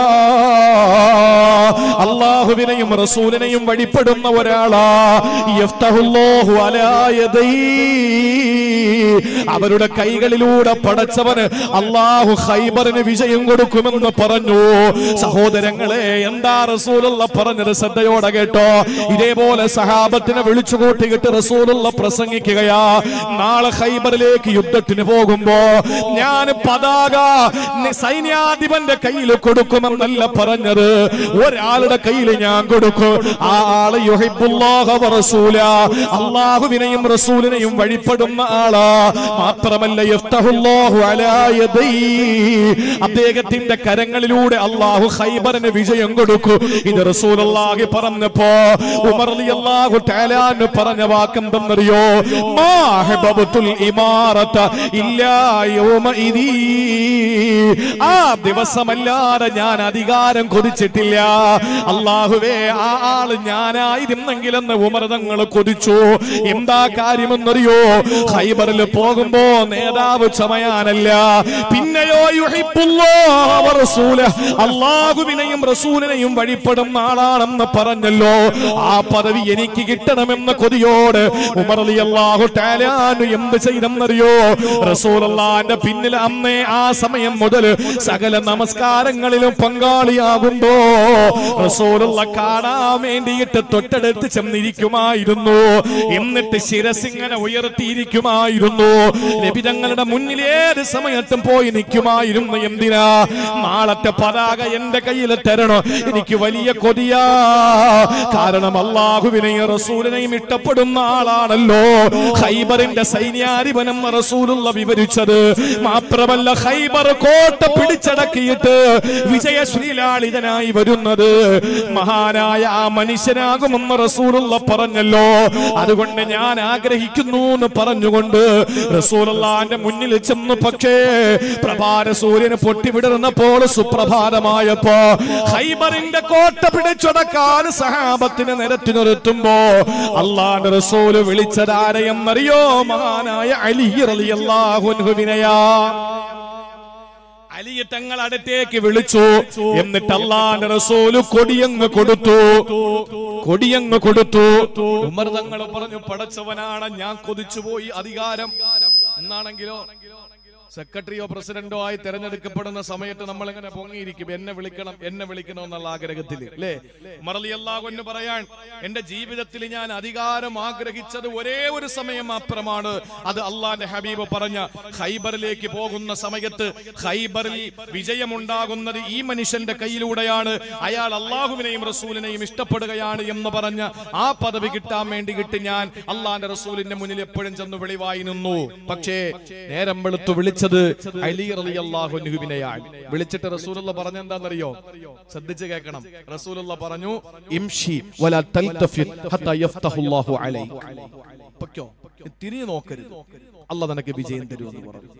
അള്ളാഹുവിനെയും റസൂലിനെയും വഴിപ്പെടുന്ന ഒരാളാ യഫ്തഹുല്ലാഹു അലാ യദൈ. അവരുടെ കൈകളിലൂടെ പടച്ചവന് അള്ളാഹു ഖൈബറിന് വിജയം കൊടുക്കുമെന്ന് പറഞ്ഞു സഹോദരങ്ങളെ എന്താ റസൂലുള്ള പറഞ്ഞത് ശ്രദ്ധയോടെ കേട്ടോ ഇതേപോലെ സഹാബത്തിനെ വിളിച്ചു കൂട്ടിയിട്ട് റസൂലുള്ള പ്രസംഗിക്കുകയാ നാളെ ഖൈബറിലേക്ക് യുദ്ധത്തിന് പോകുമ്പോ ഞാൻ പതാക നി- സൈന്യാധിപന്റെ കയ്യിൽ കൊടുക്കുമെന്നല്ല പറഞ്ഞത് ഒരാളുടെ കയ്യിൽ ഞാൻ കൊടുക്കും ആ ആള് യുഹിബ്ബുല്ലാഹ വറസൂല അള്ളാഹുവിനെയും റസൂലിനെയും വഴിപ്പെടുന്ന ആളാ മാത്രമല്ല യഫ്തഹുല്ലാഹു അലാ യദൈ. അദ്ദേഹത്തിന്റെ കരങ്ങളിലൂടെ അള്ളാഹു ഖൈബറിന് വിജയം കൊടുക്കും ഇത് റസൂലുള്ളാഹി പറഞ്ഞപ്പോ ഉമർ റളിയല്ലാഹു തആല അൻഹു പറഞ്ഞ വാക്കെന്തെന്നറിയോ മാ ഹബബത്തുൽ ഇമാറത ഇല്ലാ യൗമഇദി ആ ദിവസമല്ലാതെ ഞാൻ അധികാരം കൊതിച്ചിട്ടില്ല അള്ളാഹുവേ ആ ആള് ഞാനായിരുന്നെങ്കിലെന്ന് ഉമർ തങ്ങൾ കൊതിച്ചു എന്താ കാര്യമെന്നറിയോ ഖൈബറിൽ പോകുമ്പോ നേതാവ് ചമയാനല്ല പിന്നെയോ യുഹിബ്ബുല്ലാഹ വറസൂലഹ്. അള്ളാഹുവിനെയും റസൂലിനെയും വഴിപ്പെടുന്ന ആളാണെന്ന് പറഞ്ഞല്ലോ ആ പദവി എനിക്ക് കിട്ടണമെന്ന കൊതിയോട് ഉമർ അള്ളാഹു ടാലാനു എന്ത് ചെയ്തെന്നറിയോ റസൂലല്ലാന്റെ പിന്നിൽ അന്നേ ആ സമയം മുതൽ സകല നമസ്കാരങ്ങളിലും പങ്കാളിയാകുമ്പോ റസൂലുള്ള കാണാൻ വേണ്ടിയിട്ട് തൊട്ടടുത്ത് ചെന്നിരിക്കുമായിരുന്നു എന്നിട്ട് ശിരസിങ്ങനെ ഉയർത്തിയിരിക്കുമായിരുന്നു നിൽക്കുമായിരുന്നു നബി തങ്ങളുടെ മുന്നിൽ ഏത് സമയത്തും പോയി നിൽക്കുമായിരുന്നു എന്തിനാ നാളത്തെ പതാക എന്റെ കയ്യിൽ തരണോ എനിക്ക് വലിയ കൊതിയാ കാരണം അള്ളാഹുവിനെയും റസൂലിനെയും ഇഷ്ടപ്പെടുന്ന ആളാണല്ലോ ഹൈബറിന്റെ സൈന്യാധിപനം റസൂലുള്ള വിവരിച്ചത് മാത്രമല്ല ഹൈബർ കോട്ട പിടിച്ചടക്കിയിട്ട് വിജയശ്രീലാളിതനായി വരുന്നത് മഹാനായ ആ മനുഷ്യനാകുമെന്ന് റസൂലുള്ള പറഞ്ഞല്ലോ അതുകൊണ്ട് ഞാൻ ആഗ്രഹിക്കുന്നു എന്ന് പറഞ്ഞുകൊണ്ട് റസൂലുള്ളാന്റെ മുന്നിൽ ചെന്നു പക്ഷേ പ്രഭാത സൂര്യന് പൊട്ടിവിടർന്നപ്പോൾ സുപ്രഭാതമായപ്പോ ഹൈബറിന്റെ കോട്ട പിടിച്ചടക്കാൻ സഹാബത്തിന് നിരത്തി നിർത്തുമ്പോ അള്ളാന്റെ റസൂല് വിളിച്ചതാരെയെന്നറിയോ മഹാനായ അലി റളിയല്ലാഹു അൻഹുവിനെയാ അലിയെ തങ്ങൾ അടുത്തേക്ക് വിളിച്ചു എന്നിട്ട് അള്ളാന്റെ റസൂല് കൊടിയങ്ങ് കൊടുത്തു കൊടിയങ്ങ് കൊടുത്തു ഉമർ തങ്ങൾ പറഞ്ഞു പടച്ചവനാണ് ഞാൻ കൊതിച്ചുപോയി അധികാരം എന്നാണെങ്കിലോ സെക്രട്ടറിയോ പ്രസിഡന്റോ ആയി തെരഞ്ഞെടുക്കപ്പെടുന്ന സമയത്ത് നമ്മൾ ഇങ്ങനെ പൊങ്ങിയിരിക്കും എന്നെ വിളിക്കണം എന്നെ വിളിക്കണം എന്നുള്ള ആഗ്രഹത്തിൽ അല്ലേ മറലി അള്ളാഹുന്ന് പറയാൻ എന്റെ ജീവിതത്തിൽ ഞാൻ അധികാരം ആഗ്രഹിച്ചത് ഒരേ ഒരു സമയം മാത്രമാണ് അത് അള്ളാന്റെ ഹബീബ് പറഞ്ഞ ഹൈബറിലേക്ക് പോകുന്ന സമയത്ത് ഹൈബറിൽ വിജയമുണ്ടാകുന്നത് ഈ മനുഷ്യന്റെ കയ്യിലൂടെയാണ് അയാൾ അള്ളാഹുവിനെയും റസൂലിനെയും ഇഷ്ടപ്പെടുകയാണ് എന്ന് പറഞ്ഞ ആ പദവി കിട്ടാൻ വേണ്ടി കിട്ടി ഞാൻ അള്ളാന്റെ റസൂലിന്റെ മുന്നിൽ എപ്പോഴും ചെന്ന് വെളിവായി നിന്നു പക്ഷേ നേരം വെളുത്തു വിളിച്ചത് അലി റളിയല്ലാഹു അൻഹുവിനെയാണ് വിളിച്ചിട്ട് റസൂലുള്ള പറഞ്ഞെന്താണെന്നറിയോ ശ്രദ്ധിച്ച് കേൾക്കണം റസൂലുള്ള പറഞ്ഞു ഇംഷി വലാ തൽതഫിത് ഹത്താ യഫ്തഹുല്ലാഹു അലൈക് പൊയ്ക്കോ തിരിഞ്ഞു നോക്കരുത് അല്ല നിനക്ക് വിജയം തരുമെന്ന് പറഞ്ഞു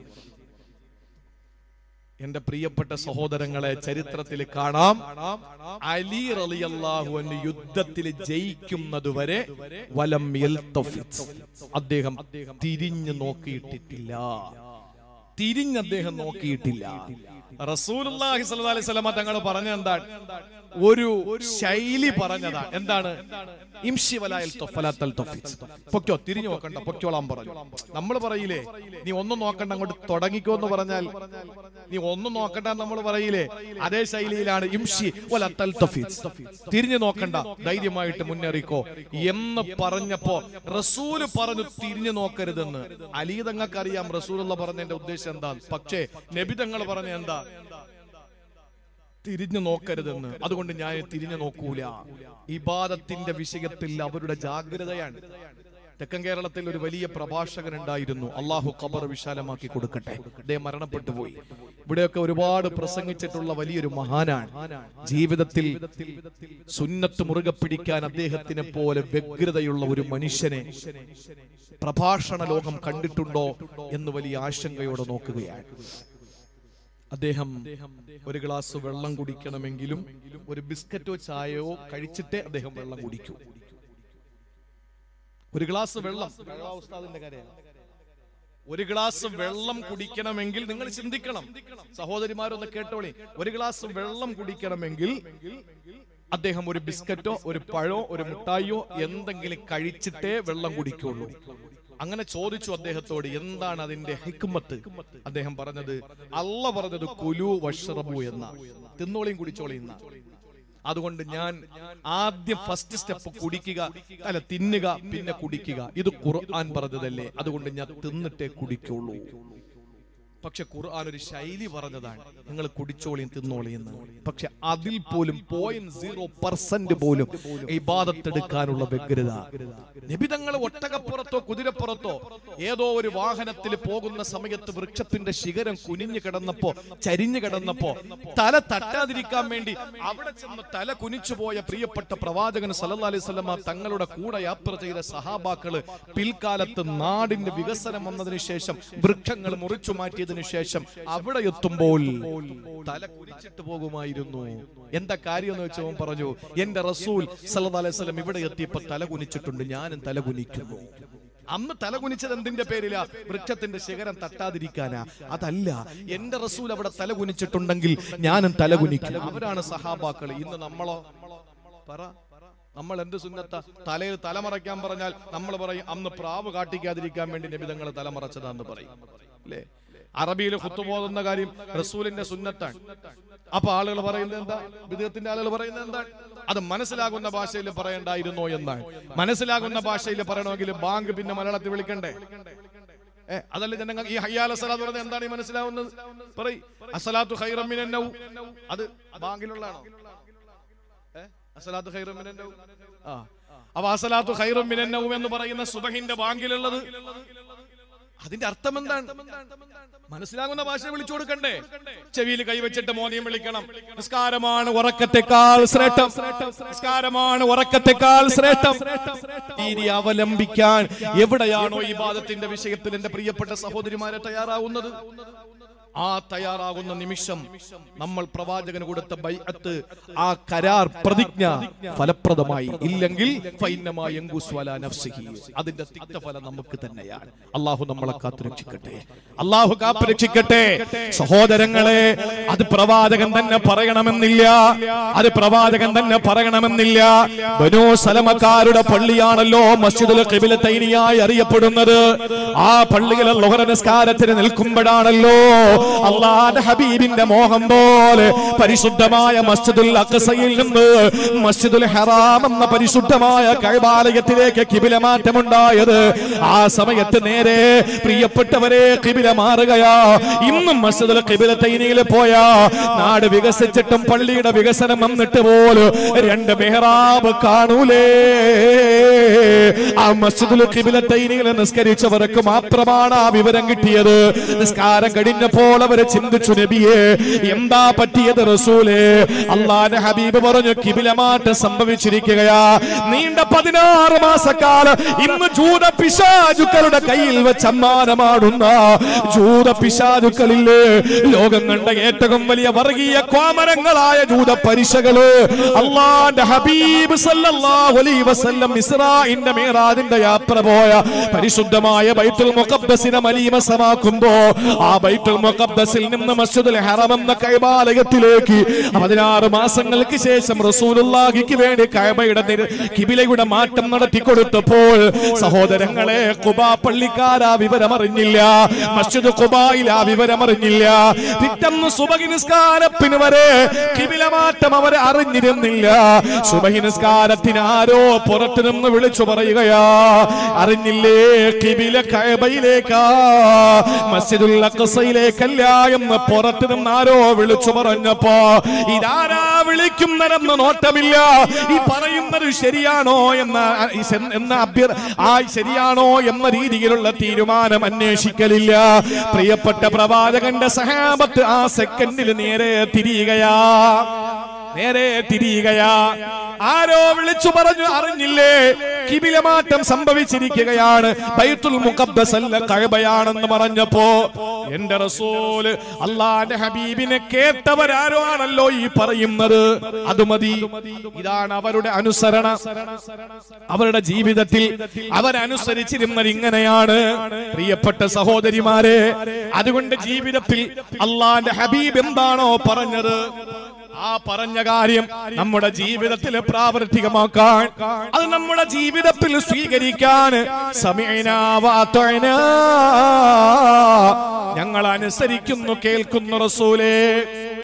എന്റെ പ്രിയപ്പെട്ട സഹോദരങ്ങളെ ചരിത്രത്തിൽ കാണാം അലി റളിയല്ലാഹു അൻഹു യുദ്ധത്തിൽ ജയിക്കുന്നതുവരെ വലം യൽതഫിത് അദ്ദേഹം തിരിഞ്ഞു നോക്കിയിട്ടില്ല തിരിഞ്ഞ് അദ്ദേഹം നോക്കിയിട്ടില്ല റസൂലുള്ളാഹി സ്വല്ലല്ലാഹി അലൈഹി വസല്ലമ തങ്ങൾ പറഞ്ഞ എന്താണ് ഒരു ശൈലി പറഞ്ഞതാണ് എന്താണ് ഇംഷി വലായൽ തൊഫലാത്തൽ തൊഫിസ്. പൊക്കോ തിരിഞ്ഞു നോക്കണ്ട പൊക്കോളാൻ പറഞ്ഞു നമ്മൾ പറയില്ലേ നീ ഒന്നും നോക്കണ്ട അങ്ങോട്ട് തുടങ്ങിക്കോ എന്ന് പറഞ്ഞാൽ നീ ഒന്നും നോക്കണ്ട നമ്മൾ പറയില്ലേ അതേ ശൈലിയിലാണ് ഇംഷി വലത്തൽ തൊഫിസ്. തിരിഞ്ഞു നോക്കണ്ട ധൈര്യമായിട്ട് മുന്നേറിക്കോ എന്ന് പറഞ്ഞപ്പോ റസൂല് പറഞ്ഞു തിരിഞ്ഞു നോക്കരുതെന്ന് അലി തങ്ങൾക്കറിയാം റസൂലുള്ള പറഞ്ഞതിന്റെ ഉദ്ദേശം എന്താ പക്ഷേ നബി തങ്ങൾ പറഞ്ഞ എന്താ തിരിഞ്ഞു നോക്കരുതെന്ന് അതുകൊണ്ട് ഞാൻ തിരിഞ്ഞു നോക്കൂല ഇബാദത്തിന്റെ വിഷയത്തിൽ അവരുടെ ജാഗ്രതയാണ് തെക്കൻ കേരളത്തിൽ ഒരു വലിയ പ്രഭാഷകൻ ഉണ്ടായിരുന്നു അള്ളാഹു ഖബർ വിശാലമാക്കി കൊടുക്കട്ടെ അദ്ദേഹം മരണപ്പെട്ടു പോയി ഇവിടെയൊക്കെ ഒരുപാട് പ്രസംഗിച്ചിട്ടുള്ള വലിയൊരു മഹാനാണ് ജീവിതത്തിൽ സുന്നത്ത് മുറുകെ പിടിക്കാൻ അദ്ദേഹത്തിനെ പോലെ വ്യഗ്രതയുള്ള ഒരു മനുഷ്യനെ പ്രഭാഷണ ലോകം കണ്ടിട്ടുണ്ടോ എന്ന് വലിയ ആശങ്കയോടെ നോക്കുകയാണ് അദ്ദേഹം ഒരു ഗ്ലാസ് വെള്ളം കുടിക്കണമെങ്കിലും ഒരു ബിസ്ക്കറ്റോ ചായയോ കഴിച്ചിട്ടേ അദ്ദേഹം വെള്ളം കുടിക്കൂ ഒരു ഗ്ലാസ് വെള്ളം വെള്ളം ഉസ്താദിന്റെ കാര്യമാണ് ഒരു ഗ്ലാസ് വെള്ളം കുടിക്കണമെങ്കിൽ നിങ്ങൾ ചിന്തിക്കണം സഹോദരിമാരൊന്ന് കേട്ടോളി ഒരു ഗ്ലാസ് വെള്ളം കുടിക്കണമെങ്കിൽ അദ്ദേഹം ഒരു ബിസ്ക്കറ്റോ ഒരു പഴോ ഒരു മുട്ടായിയോ എന്തെങ്കിലും കഴിച്ചിട്ടേ വെള്ളം കുടിക്കുള്ളൂ അങ്ങനെ ചോദിച്ചു അദ്ദേഹത്തോട് എന്താണ് അതിന്റെ ഹിക്മത്ത് അദ്ദേഹം പറഞ്ഞത് അല്ല പറഞ്ഞത് കുലു വഷ്റബു എന്ന തിന്നോളിയും കുടിച്ചോളിയും എന്നാ അതുകൊണ്ട് ഞാൻ ആദ്യം ഫസ്റ്റ് സ്റ്റെപ്പ് കുടിക്കുക അല്ല തിന്നുക പിന്നെ കുടിക്കുക ഇത് ഖുർആൻ പറഞ്ഞതല്ലേ അതുകൊണ്ട് ഞാൻ തിന്നിട്ടേ കുടിക്കുള്ളൂ പക്ഷെ ഖുർആൻ ഒരു ശൈലി പറഞ്ഞതാണ് നിങ്ങൾ കുടിച്ചോളിയും തിന്നോളിയും എന്ന് പക്ഷെ അതിൽ പോലും പോയിന്റ് സീറോ പെർസെന്റ് പോലും ഇബാദത്തെടുക്കാനുള്ള വ്യഗ്രത നിബിതങ്ങൾ ഒട്ടകപ്പുറത്തോ കുതിരപ്പുറത്തോ ഏതോ ഒരു വാഹനത്തിൽ പോകുന്ന സമയത്ത് വൃക്ഷത്തിന്റെ ശിഖരം കുനിഞ്ഞു കിടന്നപ്പോ ചരിഞ്ഞു കിടന്നപ്പോ തല തട്ടാതിരിക്കാൻ വേണ്ടി അവിടെ ചെന്ന് തല കുനിച്ചു പോയ പ്രിയപ്പെട്ട പ്രവാചകൻ സല്ലല്ലാഹു അലൈഹി വസല്ലമ തങ്ങളുടെ കൂടെ യാത്ര ചെയ്ത സഹാബാക്കള് പിൽക്കാലത്ത് നാടിന്റെ വികസനം വന്നതിന് ശേഷം വൃക്ഷങ്ങൾ മുറിച്ചു മാറ്റിയതിനു ശേഷം അവിടെ എത്തുമ്പോൾ തല കുനിച്ചിട്ട് പോകുമായിരുന്നു എന്താ കാര്യം എന്ന് വെച്ചവൻ പറഞ്ഞു എന്റെ റസൂൽ സല്ലല്ലാഹു അലൈഹി വസല്ലം ഇവിടെ എത്തിയപ്പോ തല കുനിച്ചിട്ടുണ്ട് ഞാനും തല കുനിക്കുന്നു അന്ന് തല കുനിച്ചത് എന്തിന്റെ പേരിലാ വൃക്ഷത്തിന്റെ ശിഖരം തട്ടാതിരിക്കാനാ അതല്ല എന്റെ റസൂൽ അവിടെ തല കുനിച്ചിട്ടുണ്ടെങ്കിൽ ഞാനും തല കുനിക്കും അവരാണ് സഹാബാക്കൾ ഇന്ന് നമ്മളോ പറ നമ്മൾ എന്ത് സുന്നത്ത തലയിൽ തലമറയ്ക്കാൻ പറഞ്ഞാൽ നമ്മൾ പറയും അന്ന് പ്രാവ് കാട്ടിക്കാതിരിക്കാൻ വേണ്ടി നബിതങ്ങൾ തലമറച്ചതാന്ന് പറയും അല്ലേ അറബിയിൽ കുത്തുപോകുന്ന കാര്യം റസൂലിന്റെ സുന്നത്താണ് അപ്പൊ ആളുകൾ പറയുന്നത് എന്താ വിദേഹത്തിന്റെ ആളുകൾ പറയുന്നത് എന്താ അത് മനസ്സിലാകുന്ന ഭാഷയിൽ പറയണ്ടായിരുന്നോ എന്നാണ് മനസ്സിലാകുന്ന ഭാഷയിൽ പറയണമെങ്കിൽ ബാങ്ക് പിന്നെ മലയാളത്തിൽ വിളിക്കണ്ടേ ഏ അതല്ല ജനങ്ങൾ ഈ ഹയ്യാല സലാത്ത് പറഞ്ഞത് എന്താണ് ഈ മനസ്സിലാവുന്നത് പറയ് അസലാത്തു ഖൈറം മിനൻ നൗം. അത് ബാങ്കിലുള്ളതാണോ ഏ? അസലാത്തു ഖൈറം മിനൻ നൗം. ആ അപ്പൊ അസലാത്തു ഖൈറം മിനൻ നൗം എന്ന് പറയുന്ന സുബഹിന്റെ ബാങ്കിലുള്ളത് അതിന്റെ അർത്ഥം എന്താണ് മനസ്സിലാകുന്ന ഭാഷ വിളിച്ചു കൊടുക്കണ്ടേ ചെവിയിൽ കൈവച്ചിട്ട് മോദിയം വിളിക്കണം നിസ്കാരമാണ് ഉറക്കത്തെക്കാൾ ശ്രേഷ്ഠം നിസ്കാരമാണ് ഉറക്കത്തെക്കാൾ ശ്രേഷ്ഠം രീതി അവലംബിക്കാൻ എവിടെയാണോ ഈ ബാധത്തിന്റെ വിഷയത്തിൽ എന്റെ പ്രിയപ്പെട്ട സഹോദരിമാരെ തയ്യാറാവുന്നത് ആ തയ്യാറാകുന്ന നിമിഷം നമ്മൾ പ്രവാചകന് കൊടുത്ത ബൈഅത്ത് ആ കരാർ പ്രതിജ്ഞ ഫലപ്രദമായി ഇല്ലെങ്കിൽ ഫൈനമായി യങ്കുസ്വല നഫ്സിഹി. അതിന്റെ തിക്തഫലം നമുക്ക് തന്നെയാണ് അള്ളാഹു നമ്മളെ കാത്തുരക്ഷിക്കട്ടെ അള്ളാഹു കാത്തുരക്ഷിക്കട്ടെ സഹോദരങ്ങളെ അത് പ്രവാചകൻ തന്നെ പറയണമെന്നില്ല അത് പ്രവാചകൻ തന്നെ പറയണമെന്നില്ല ബനോ സലമക്കാരുടെ പള്ളിയാണല്ലോ മസ്ജിദുൽ ഖിബിലത്തൈനിയായി അറിയപ്പെടുന്നത് ആ പള്ളിയിലെ ലോഹര നിസ്കാരത്തിന് നിൽക്കുമ്പോഴാണല്ലോ അള്ളാന്റെ ഹബീബിന്റെ മോഹം പോലെ പരിശുദ്ധമായ മസ്ജിദുൽ അഖസയിൽ നിന്ന് മസ്ജിദുൽ ഹറാം എന്ന പരിശുദ്ധമായ കൈബാലയത്തിലേക്ക് കിബില മാറ്റമുണ്ടായത് ആ സമയത്ത് നേരെ പ്രിയപ്പെട്ടവരെ കിബില മാറുകയാ ഇന്നും മസ്ജിദുൽ കിബില തൈനിയിൽ പോയാ നാട് വികസിച്ചിട്ടും പള്ളിയുടെ വികസനം വന്നിട്ട് പോലും രണ്ട് മെഹ്റാബ് കാണൂലേ ആ മസ്ജിദുൽ കിബില തൈനിയിൽ നിസ്കരിച്ചവർക്ക് മാത്രമാണ് ആ വിവരം കിട്ടിയത് നിസ്കാരം കഴിഞ്ഞപ്പോൾ അവര് ചിന്തിച്ചു നബിയെ എന്താ പറ്റിയത് റസൂലേ അള്ളാന്റെ ഹബീബ് പറഞ്ഞു കിബിലമാറ്റം സംഭവിച്ചിരിക്കുകയാ നീണ്ട പതിനാറ് മാസക്കാലം ഇന്ന് ജൂത പിശാചുക്കളുടെ കയ്യിൽ വെച്ച് അമ്മാനമാടുന്ന ജൂത പിശാചുക്കളില്ലേ ലോകം കണ്ട ഏറ്റവും വലിയ വർഗീയ കോമരങ്ങളായ ജൂത പരിശകള് അള്ളാന്റെ ഹബീബ് സല്ലല്ലാഹു അലൈഹി വസല്ലം ഇസ്രായിന്റെ മേറാജിന്റെ യാത്ര പോയ പരിശുദ്ധമായ ബൈത്തുൽ മുഖദ്ദസിനെ മലീമസമാക്കുമ്പോ ആ ബൈത്തുൽ മുഖദ്ദസിൽ നിന്ന് മസ്ജിദുൽ ഹറം എന്ന കൈബാലയത്തിലേക്ക് പതിനാറ് മാസങ്ങൾക്ക് ശേഷം റസൂലുള്ളാഹിക്ക് വേണ്ടി കൈബയുടെ നിര- കിബിലയുടെ മാറ്റം നടത്തി കൊടുത്തപ്പോൾ സഹോദരങ്ങളെ കുബാ പള്ളിക്കാരാ വിവരമറിഞ്ഞില്ല മസ്ജിദ് കുബായിൽ ആ വിവരമറിഞ്ഞില്ല പിറ്റന്ന് സുബഹി നിസ്കാരത്തിന് വരെ കിബില മാറ്റം അവർ അറിഞ്ഞിരുന്നില്ല സുബഹി നിസ്കാരത്തിന് ആരോ പുറത്തു നിന്ന് വിളിച്ചു പറയുകയാ അറിഞ്ഞില്ലേ കിബില കൈബയിലേക്കാ മസ്ജിദുൽ അഖസയിലേക്കല്ല എന്ന് പുറത്തു നിന്ന് ആരോ വിളിച്ചു പറഞ്ഞപ്പോ ഇതാരാ വിളിക്കുന്നതെന്ന് നോട്ടമില്ല ഈ പറയുന്നത് ശരിയാണോ എന്ന എന്ന അഭ്യർ ആ ശരിയാണോ എന്ന രീതിയിലുള്ള തീരുമാനം അന്വേഷിക്കലില്ല പ്രിയപ്പെട്ട പ്രവാചകന്റെ സഹാബത്ത് ആ സെക്കൻഡിൽ നേരെ തിരിയുകയാ നേരെ തിരിയുകയാ ആരോ വിളിച്ചു പറഞ്ഞു അറിഞ്ഞില്ലേ കിബിലമാറ്റം സംഭവിച്ചിരിക്കുകയാണ് ബൈത്തുൽ മുഖദ്ദസ് അല്ല കഅബയാണെന്ന് പറഞ്ഞപ്പോ എന്റെ റസൂല് അള്ളാന്റെ ഹബീബിനെ കേട്ടവരാരോ ആണല്ലോ ഈ പറയുന്നത് അത് മതി ഇതാണ് അവരുടെ അനുസരണ അവരുടെ ജീവിതത്തിൽ അവരനുസരിച്ചിരുന്നത് ഇങ്ങനെയാണ് പ്രിയപ്പെട്ട സഹോദരിമാരെ അതുകൊണ്ട് ജീവിതത്തിൽ അള്ളാന്റെ ഹബീബ് എന്താണോ പറഞ്ഞത് ആ പറഞ്ഞ കാര്യം നമ്മുടെ ജീവിതത്തിൽ പ്രാവർത്തികമാക്കാൻ അത് നമ്മുടെ ജീവിതത്തിൽ സ്വീകരിക്കാൻ സമയനാവാത്തന ഞങ്ങൾ അനുസരിക്കുന്നു കേൾക്കുന്നു റസൂലേ